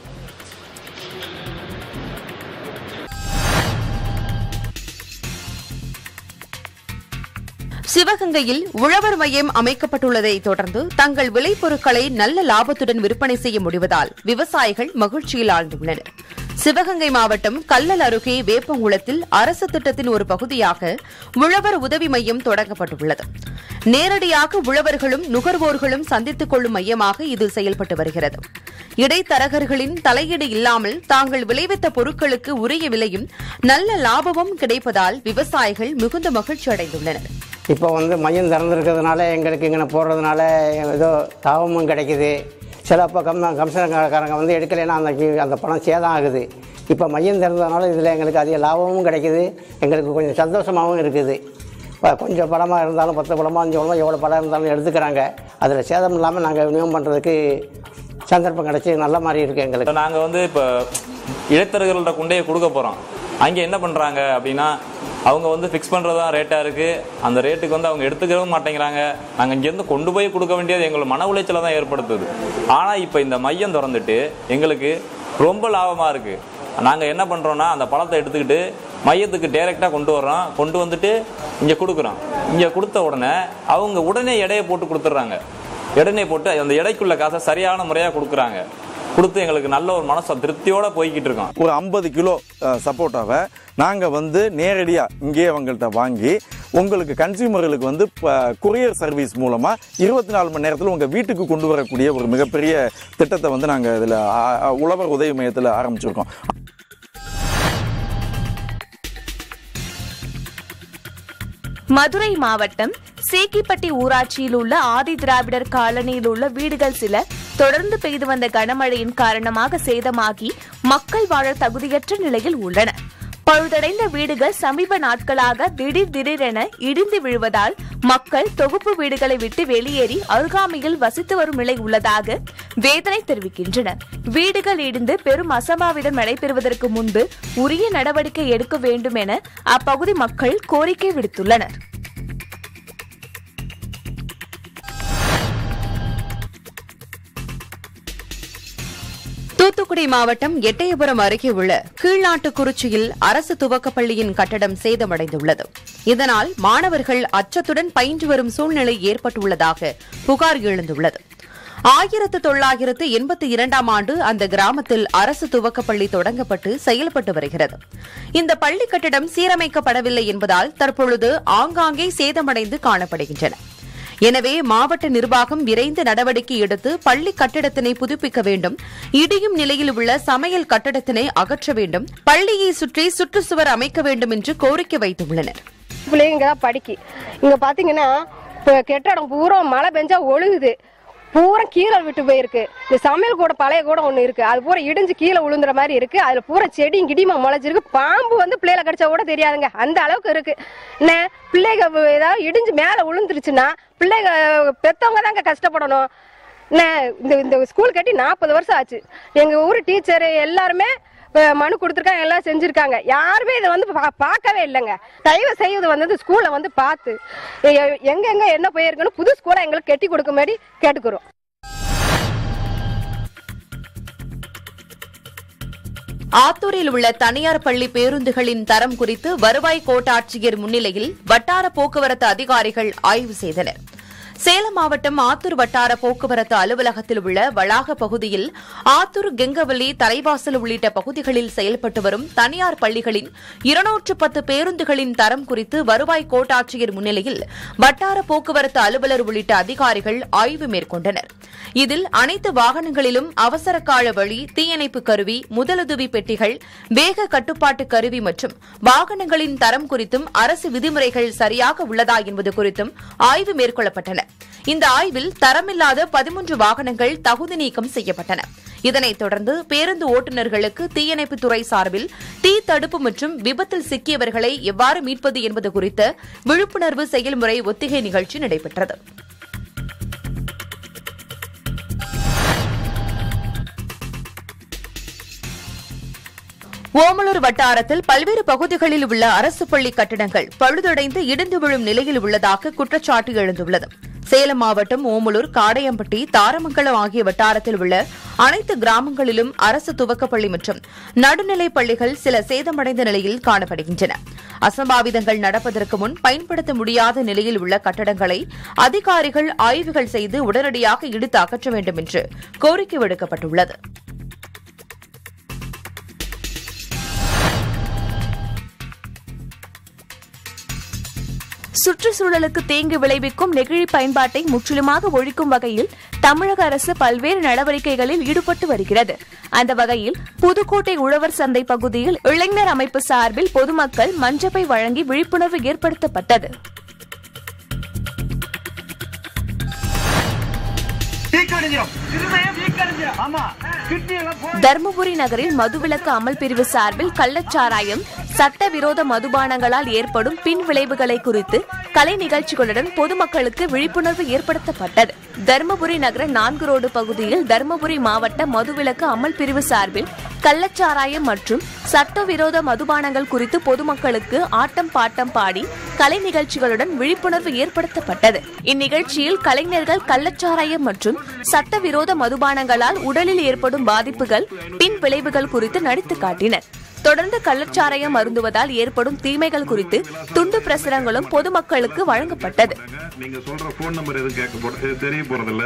சிவகங்கையில் உழவர் மையம் அமைக்கப்பட்டுள்ளதை தொடர்ந்து தங்கள் விளைபொருட்களை நல்ல லாபத்துடன் விற்பனை செய்ய முடிவதால் விவசாயிகள் மகிழ்ச்சியில் ஆழ்ந்துள்ளனர் சிவகங்கை மாவட்டம் கல்லல் அருகே வேப்பங்குளத்தில் அரசு திட்டத்தின் ஒரு பகுதியாக உழவர் உதவி மையம் தொடங்கப்பட்டுள்ளது நேரடியாக உழவர்களும் நுகர்வோர்களும் சந்தித்துக் கொள்ளும் மையமாக இது செயல்பட்டு வருகிறது இடைத்தரகர்களின் தலையீடு இல்லாமல் தாங்கள் விளைவித்த பொருட்களுக்கு உரிய விலையும் நல்ல லாபமும் கிடைப்பதால் விவசாயிகள் மிகுந்த மகிழ்ச்சி அடைந்துள்ளனர் இப்போ வந்து மையம் திறந்துருக்கிறதுனால எங்களுக்கு இங்கே போடுறதுனால ஏதோ லாபமும் கிடைக்குது சில அப்போ கம் கமிஷனக்காரங்க வந்து எடுக்கலைன்னா அந்த கி- அந்த பணம் சேதம் ஆகுது இப்போ மையம் திறந்ததுனால இதில் எங்களுக்கு அதிக லாபமும் கிடைக்குது எங்களுக்கு கொஞ்சம் சந்தோஷமாகவும் இருக்குது இப்போ கொஞ்சம் படமாக இருந்தாலும் பத்து படமாக அஞ்சு படமாக எவ்வளோ படம் இருந்தாலும் எடுத்துக்கிறாங்க அதில் சேதம் இல்லாமல் நாங்கள் விநியோகம் பண்ணுறதுக்கு சந்தர்ப்பம் கிடச்சி நல்ல மாதிரி இருக்குது எங்களுக்கு நாங்கள் வந்து இப்போ இடைத்தரகர்கள்ட்ட கொண்டே கொடுக்க போகிறோம் அங்கே என்ன பண்ணுறாங்க அப்படின்னா அவங்க வந்து ஃபிக்ஸ் பண்ணுறது தான் ரேட்டாக இருக்குது அந்த ரேட்டுக்கு வந்து அவங்க எடுத்துக்கவும் மாட்டேங்கிறாங்க நாங்கள் இங்கேருந்து கொண்டு போய் கொடுக்க வேண்டியது எங்களை மன உளைச்சலை தான் ஏற்படுத்துது ஆனால் இப்போ இந்த மையம் திறந்துட்டு எங்களுக்கு ரொம்ப லாபமாக இருக்குது நாங்கள் என்ன பண்ணுறோன்னா அந்த பழத்தை எடுத்துக்கிட்டு மையத்துக்கு டைரெக்டாக கொண்டு வர்றோம் கொண்டு வந்துட்டு இங்கே கொடுக்குறோம் இங்கே கொடுத்த உடனே அவங்க உடனே எடையை போட்டு கொடுத்துட்றாங்க எடனே போட்டு அந்த எடைக்குள்ள காசை சரியான முறையாக கொடுக்குறாங்க கொடுத்து எங்களுக்கு நல்ல ஒரு மனசு திருப்தியோட போய்கிட்டு இருக்கோம் ஒரு ஐம்பது கிலோ அஹ், சப்போட்டாவை நாங்கள் வந்து நேரடியாக இங்கேயே அவங்கள்ட்ட வாங்கி உங்களுக்கு கன்சியூமர்களுக்கு வந்து கொரியர் சர்வீஸ் மூலமாக இருபத்தி நாலு மணி நேரத்தில் உங்கள் வீட்டுக்கு கொண்டு வரக்கூடிய ஒரு மிகப்பெரிய திட்டத்தை வந்து நாங்கள் இதில் உழவர் உதவி மையத்தில் ஆரம்பிச்சிருக்கோம் மதுரை மாவட்டம் சேக்கிப்பட்டி ஊராட்சியில் உள்ள ஆதி திராவிடர் காலனியில் உள்ள வீடுகள் சில தொடர்ந்து பெய்து வந்த கனமழையின் காரணமாக சேதமாகி மக்கள் வாழ தகுதியற்ற நிலையில் உள்ளன பழுதடைந்த வீடுகள் சமீப நாட்களாக திடீர் திடீரென இடிந்து விழுவதால் மக்கள் தொகுப்பு வீடுகளை விட்டு வெளியேறி அருகாமையில் வசித்து வரும் நிலை உள்ளதாக வேதனை தெரிவிக்கின்றனர் வீடுகள் இடிந்து பெரும் அசம்பாவிதம் நடைபெறுவதற்கு முன்பு உரிய நடவடிக்கை எடுக்க வேண்டும் என அப்பகுதி மக்கள் கோரிக்கை விடுத்துள்ளனர் தூத்துக்குடி மாவட்டம் எட்டயபுரம் அருகே உள்ள கீழ்நாட்டுக்குறிச்சியில் அரசு துவக்கப்பள்ளியின் கட்டடம் சேதமடைந்துள்ளது இதனால் மாணவர்கள் அச்சத்துடன் பயின்று வரும் சூழ்நிலை ஏற்பட்டுள்ளதாக புகார் எழுந்துள்ளது ஆயிரத்து தொள்ளாயிரத்து எண்பத்தி இரண்டாம் ஆண்டு அந்த கிராமத்தில் அரசு துவக்கப்பள்ளி தொடங்கப்பட்டு செயல்பட்டு வருகிறது இந்த பள்ளி கட்டிடம் சீரமைக்கப்படவில்லை என்பதால் தற்பொழுது ஆங்காங்கே சேதமடைந்து காணப்படுகின்றன எனவே மாவட்ட நிர்வாகம் விரைந்து நடவடிக்கை எடுத்து பள்ளி கட்டிடத்தினை புதுப்பிக்க வேண்டும் இடியும் நிலையில் உள்ள சமையல் கட்டிடத்தினை அகற்ற வேண்டும் பள்ளியை சுற்றி சுற்றுச்சுவர் அமைக்க வேண்டும் என்று கோரிக்கை வைத்துள்ளனர் பிள்ளைங்க இங்கே தான் படிக்கி இங்கே பார்த்தீங்கன்னா இப்போ கெட்டடம் பூரா மழை பெஞ்சா ஒழுகுது பூரா கீழே விட்டு போயிருக்கு இந்த சமையல் கூட பழைய கூட ஒன்று இருக்கு அது பூரா இடிஞ்சு கீழே விழுந்துற மாதிரி இருக்கு அதில் பூரா செடியும் கிடியுமா முளைச்சிருக்கு பாம்பு வந்து பிள்ளைகளை கடிச்சா கூட தெரியாதுங்க அந்த அளவுக்கு இருக்கு என்ன பிள்ளைங்க ஏதாவது இடிஞ்சு மேலே விழுந்துருச்சுன்னா பிள்ளைங்க பெத்தவங்க தாங்க கஷ்டப்படணும் என்ன இந்த இந்த ஸ்கூல் கட்டி நாற்பது வருஷம் ஆச்சு எங்கள் ஊர் டீச்சரு எல்லாருமே அஹ், மனு கொடுத்துருக்காங்க எல்லாம் செஞ்சுருக்காங்க யாருமே இதை வந்து பா- பார்க்கவே இல்லைங்க தயவு செய்வது வந்து ஸ்கூலை வந்து பார்த்து எ- எங்கெங்க என்ன போயிருக்குன்னு புது ஸ்கூலை எங்களுக்கு கட்டி கொடுக்கும்படி கேட்டுக்கிறோம் ஆத்தூரில் உள்ள தனியார் பள்ளி பேருந்துகளின் தரம் குறித்து வருவாய் கோட்டாட்சியர் முன்னிலையில் வட்டார போக்குவரத்து அதிகாரிகள் ஆய்வு செய்தனர் சேலம் மாவட்டம் ஆத்தூர் வட்டார போக்குவரத்து அலுவலகத்தில் உள்ள வளாக பகுதியில் ஆத்தூர் கெங்கவல்லி தலைவாசல் உள்ளிட்ட பகுதிகளில் செயல்பட்டு வரும் தனியார் பள்ளிகளின் இருநூற்று பத்து பேருந்துகளின் தரம் குறித்து வருவாய் கோட்டாட்சியர் முன்னிலையில் வட்டார போக்குவரத்து அலுவலர் உள்ளிட்ட அதிகாரிகள் ஆய்வு மேற்கொண்டனர் இதில் அனைத்து வாகனங்களிலும் அவசர கால வழி தீயணைப்பு கருவி முதலுதவி பெட்டிகள் வேக கட்டுப்பாட்டு கருவி மற்றும் வாகனங்களின் தரம் குறித்தும் அரசு விதிமுறைகள் சரியாக உள்ளதா என்பது குறித்தும் ஆய்வு மேற்கொள்ளப்பட்டன இந்த ஆய்வில் தரமில்லாத பதிமூன்று வாகனங்கள் தகுதி நீக்கம் செய்யப்பட்டன இதனைத் தொடர்ந்து பேருந்து ஓட்டுநர்களுக்கு தீயணைப்புத் துறை சார்பில் தீ தடுப்பு மற்றும் விபத்தில் சிக்கியவர்களை எவ்வாறு மீட்பது என்பது குறித்த விழிப்புணர்வு செயல்முறை ஒத்திகை நிகழ்ச்சி நடைபெற்றது ஓமலூர் வட்டாரத்தில் பல்வேறு பகுதிகளில் உள்ள அரசு பள்ளி கட்டிடங்கள் பழுதடைந்து இடிந்து விழும் நிலையில் உள்ளதாக குற்றச்சாட்டு எழுந்துள்ளது சேலம் மாவட்டம் ஓமலூர் காடையம்பட்டி தாரமங்கலம் ஆகிய வட்டாரத்தில் உள்ள அனைத்து கிராமங்களிலும் அரசு துவக்கப்பள்ளி மற்றும் நடுநிலைப் பள்ளிகள் சில சேதமடைந்த நிலையில் காணப்படுகின்றன அசம்பாவிதங்கள் நடப்பதற்கு முன் பயன்படுத்த முடியாத நிலையில் உள்ள கட்டடங்களை அதிகாரிகள் ஆய்வுகள் செய்து உடனடியாக இடித்து அகற்ற வேண்டும் என்று கோரிக்கை விடுக்கப்பட்டுள்ளது சுற்றுச்சூழலுக்கு தீங்கு விளைவிக்கும் நெகிழி பயன்பாட்டை முற்றிலுமாக ஒழிக்கும் வகையில் தமிழக அரசு பல்வேறு நடவடிக்கைகளில் ஈடுபட்டு வருகிறது அந்த வகையில் புதுக்கோட்டை உழவர் சந்தை பகுதியில் இளைஞர் அமைப்பு சார்பில் பொதுமக்கள் மஞ்சப்பை வழங்கி விழிப்புணர்வு ஏற்படுத்தப்பட்டது தருமபுரி நகரில் மதுவிலக்கு அமல் பிரிவு சார்பில் கள்ளச்சாராயம் சட்டவிரோத மதுபானங்களால் ஏற்படும் பின் விளைவுகளை குறித்து கலை நிகழ்ச்சிகளுடன் பொதுமக்களுக்கு விழிப்புணர்வு ஏற்படுத்தப்பட்டது தருமபுரி நகர நான்கு ரோடு பகுதியில் தருமபுரி மாவட்ட மதுவிலக்கு அமல் பிரிவு சார்பில் கள்ளச்சாராயம் மற்றும் சட்டவிரோத மதுபானங்கள் குறித்து பொதுமக்களுக்கு ஆட்டம் பாட்டம் பாடி கலை நிகழ்ச்சிகளுடன் விழிப்புணர்வு ஏற்படுத்தப்பட்டது இந்நிகழ்ச்சியில் கலைஞர்கள் கள்ளச்சாராயம் மற்றும் சட்டவிரோத மதுபானங்களால் உடலில் ஏற்படும் பாதிப்புகள் பின் விளைவுகள் குறித்து நடித்து காட்டினர் தொடர்ந்து கள்ளச்சாராயம் அருந்துவதால் ஏற்படும் தீமைகள் குறித்து துண்டு பிரசுரங்களும் பொதுமக்களுக்கு வழங்கப்பட்டது நீங்க சொல்ற போன் நம்பர் எதுவும் கேட்க போற இது தெரிய போறதில்ல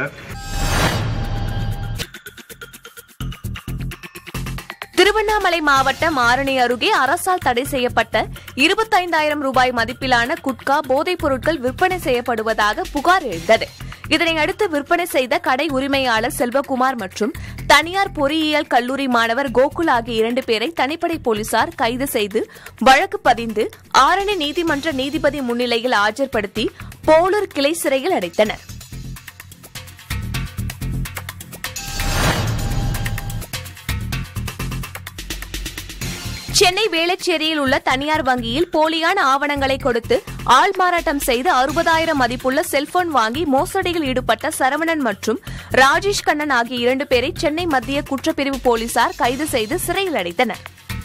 திருவண்ணாமலை மாவட்டம் ஆரணி அருகே அரசால் தடை செய்யப்பட்ட இருபத்தைந்தாயிரம் ரூபாய் மதிப்பிலான குட்கா போதைப் பொருட்கள் விற்பனை செய்யப்படுவதாக புகார் எழுந்தது இதனை அடுத்து விற்பனை செய்த கடை உரிமையாளர் செல்வகுமார் மற்றும் தனியார் பொறியியல் கல்லூரி மாணவர் கோகுல் ஆகிய இரண்டு பேரை தனிப்படை போலீசார் கைது செய்து வழக்கு பதிந்து ஆரணி நீதிமன்ற நீதிபதி முன்னிலையில் ஆஜர்படுத்தி போலூர் கிளை சிறையில் அடைத்தனர் சென்னை வேளச்சேரியில் உள்ள தனியார் வங்கியில் போலியான ஆவணங்களை கொடுத்து ஆள் மாறாட்டம் செய்து அறுபதாயிரம் மதிப்புள்ள செல்போன் வாங்கி மோசடியில் ஈடுபட்ட சரவணன் மற்றும் ராஜேஷ் கண்ணன் ஆகிய இரண்டு பேரை சென்னை மத்திய குற்றப்பிரிவு போலீசார் கைது செய்து சிறையில் அடைத்தனர்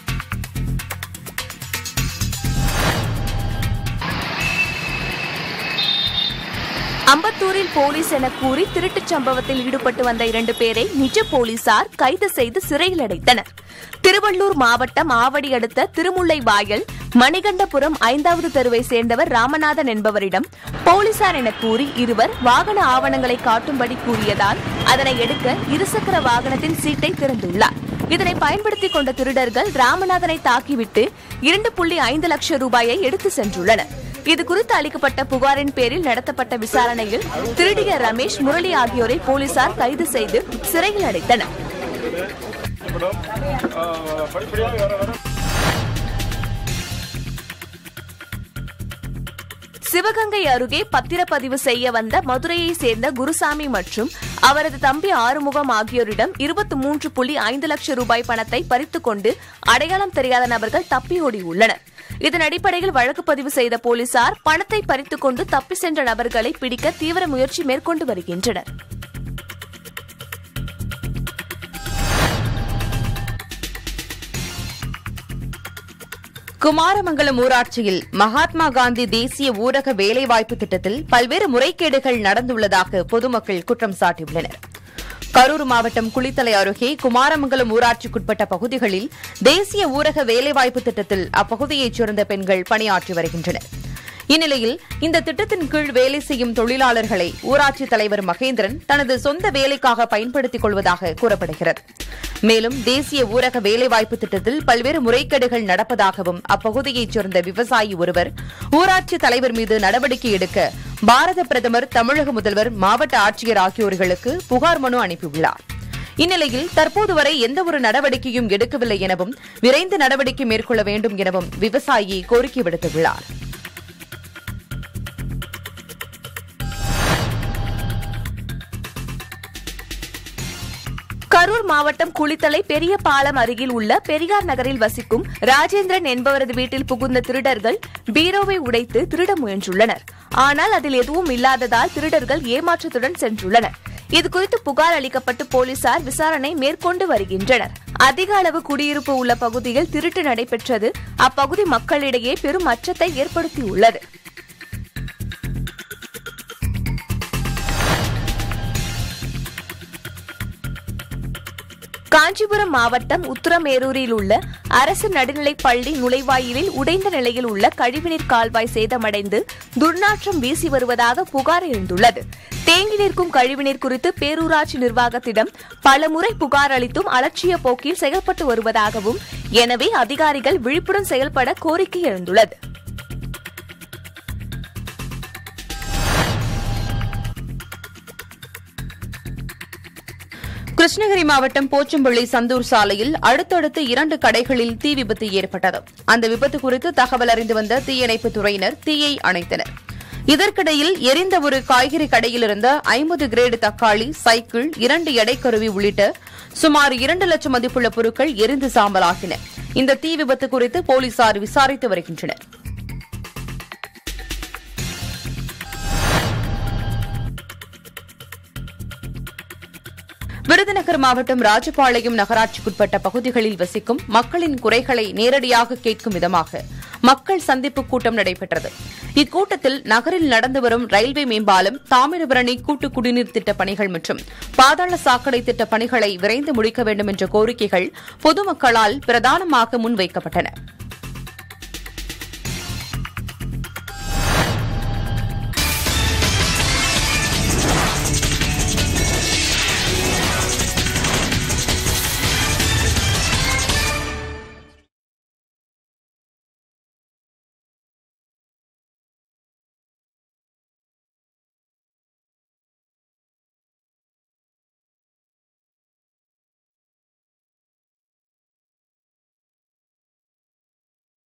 அம்பத்தூரில் போலீஸ் என கூறி திருட்டுச் சம்பவத்தில் ஈடுபட்டு வந்த இரண்டு பேரை நிஜ போலீசார் கைது செய்து சிறையில் அடைத்தனர் திருவள்ளூர் மாவட்டம் ஆவடி அடுத்த திருமுல்லை வாயல் மணிகண்டபுரம் ஐந்தாவது தெருவை சேர்ந்தவர் ராமநாதன் என்பவரிடம் போலீசார் என கூறி இருவர் வாகன ஆவணங்களை காட்டும்படி கூறியதால் அதனை எடுக்க இருசக்கர வாகனத்தின் சீட்டை திறந்துள்ளார் இதனை பயன்படுத்திக் கொண்ட திருடர்கள் ராமநாதனை தாக்கிவிட்டு இரண்டு புள்ளி ஐந்து லட்சம் ரூபாயை எடுத்து சென்றுள்ளனர் இது குறித்து அளிக்கப்பட்ட புகாரின் பேரில் நடத்தப்பட்ட விசாரணையில் திருடிய ரமேஷ் முரளி ஆகியோரை போலீசார் கைது செய்து சிறையில் அடைத்தனர் சிவகங்கை அருகே பத்திரப்பதிவு செய்ய வந்த மதுரையை சேர்ந்த குருசாமி மற்றும் அவரது தம்பி ஆறுமுகம் ஆகியோரிடம் இருபத்தி மூன்று புள்ளி ஐந்து லட்சம் ரூபாய் பணத்தை பறித்துக் கொண்டு அடையாளம் தெரியாத நபர்கள் தப்பி ஓடியுள்ளனர் இதன் அடிப்படையில் வழக்கு பதிவு செய்த போலீசார் பணத்தை பறித்துக் கொண்டு தப்பி சென்ற நபர்களை பிடிக்க தீவிர முயற்சி மேற்கொண்டு வருகின்றனர் குமாரமங்கலம் ஊராட்சியில் மகாத்மா காந்தி தேசிய ஊரக வேலைவாய்ப்பு திட்டத்தில் பல்வேறு முறைகேடுகள் நடந்துள்ளதாக பொதுமக்கள் குற்றம் சாட்டியுள்ளனர் கரூர் மாவட்டம் குளித்தலை அருகே குமாரமங்கலம் ஊராட்சிக்குட்பட்ட பகுதிகளில் தேசிய ஊரக வேலைவாய்ப்பு திட்டத்தில் அப்பகுதியைச் சேர்ந்த பெண்கள் பணியாற்றி வருகின்றனர் இந்நிலையில் இந்த திட்டத்தின் கீழ் வேலை செய்யும் தொழிலாளர்களை ஊராட்சித் தலைவர் மகேந்திரன் தனது சொந்த வேலைக்காக பயன்படுத்திக் கொள்வதாக கூறப்படுகிறது மேலும் தேசிய ஊரக வேலைவாய்ப்பு திட்டத்தில் பல்வேறு முறைகேடுகள் நடப்பதாகவும் அப்பகுதியைச் சேர்ந்த விவசாயி ஒருவர் ஊராட்சி தலைவர் மீது நடவடிக்கை எடுக்க பாரத பிரதமர் தமிழக முதல்வர் மாவட்ட ஆட்சியர் ஆகியோர்களுக்கு புகார் மனு அனுப்பியுள்ளார் இந்நிலையில் தற்போது வரை எந்தவொரு நடவடிக்கையும் எடுக்கவில்லை எனவும் விரைந்து நடவடிக்கை மேற்கொள்ள வேண்டும் எனவும் விவசாயி கோரிக்கை விடுத்துள்ளார் கரூர் மாவட்டம் குளித்தலை பெரிய பாலம் அருகில் உள்ள பெரியார் நகரில் வசிக்கும் ராஜேந்திரன் என்பவரது வீட்டில் புகுந்த திருடர்கள் பீரோவை உடைத்து திருட முயன்றுள்ளனர் ஆனால் அதில் எதுவும் இல்லாததால் திருடர்கள் ஏமாற்றத்துடன் சென்றுள்ளனர் இதுகுறித்து புகார் அளிக்கப்பட்டு போலீசார் விசாரணை மேற்கொண்டு வருகின்றனர் அதிக அளவு குடியிருப்பு உள்ள பகுதியில் திருட்டு நடைபெற்றது அப்பகுதி மக்களிடையே பெரும் அச்சத்தை ஏற்படுத்தியுள்ளது காஞ்சிபுரம் மாவட்டம் உத்தரமேரூரில் உள்ள அரசு நடுநிலைப் பள்ளி நுழைவாயிலில் உடைந்த நிலையில் உள்ள கழிவுநீர் கால்வாய் சேதமடைந்து துர்நாற்றம் வீசி வருவதாக புகார் எழுந்துள்ளது தேங்கி நிற்கும் கழிவுநீர் குறித்து பேரூராட்சி நிர்வாகத்திடம் பலமுறை புகார் அளித்தும் அலட்சிய போக்கில் செயல்பட்டு வருவதாகவும் எனவே அதிகாரிகள் விழிப்புடன் செயல்பட கோரிக்கை எழுந்துள்ளது கிருஷ்ணகிரி மாவட்டம் போச்சம்பள்ளி சந்தூர் சாலையில் அடுத்தடுத்து இரண்டு கடைகளில் தீ விபத்து ஏற்பட்டது அந்த விபத்து குறித்து தகவல் அறிந்து வந்த தீயணைப்புத் துறையினர் தீயை அணைத்தனர் இதற்கிடையில் எரிந்த ஒரு காய்கறி கடையில் இருந்த ஐம்பது கிரேடு தக்காளி சைக்கிள் இரண்டு எடைக்கருவி உள்ளிட்ட சுமார் இரண்டு லட்சம் மதிப்புள்ள பொருட்கள் எரிந்து சாம்பலாகின இந்த தீ விபத்து குறித்து போலீசார் விசாரித்து வருகின்றனர் விருதுநகர் மாவட்டம் ராஜபாளையம் நகராட்சிக்குட்பட்ட பகுதிகளில் வசிக்கும் மக்களின் குறைகளை நேரடியாக கேட்கும் விதமாக மக்கள் சந்திப்பு கூட்டம் நடைபெற்றது இக்கூட்டத்தில் நகரில் நடந்து வரும் ரயில்வே மேம்பாலம் தாமிரபரணி கூட்டு குடிநீர் திட்ட பணிகள் மற்றும் பாதாள சாக்கடை திட்ட பணிகளை விரைந்து முடிக்க வேண்டும் என்ற கோரிக்கைகள் பொதுமக்களால் பிரதானமாக முன்வைக்கப்பட்டன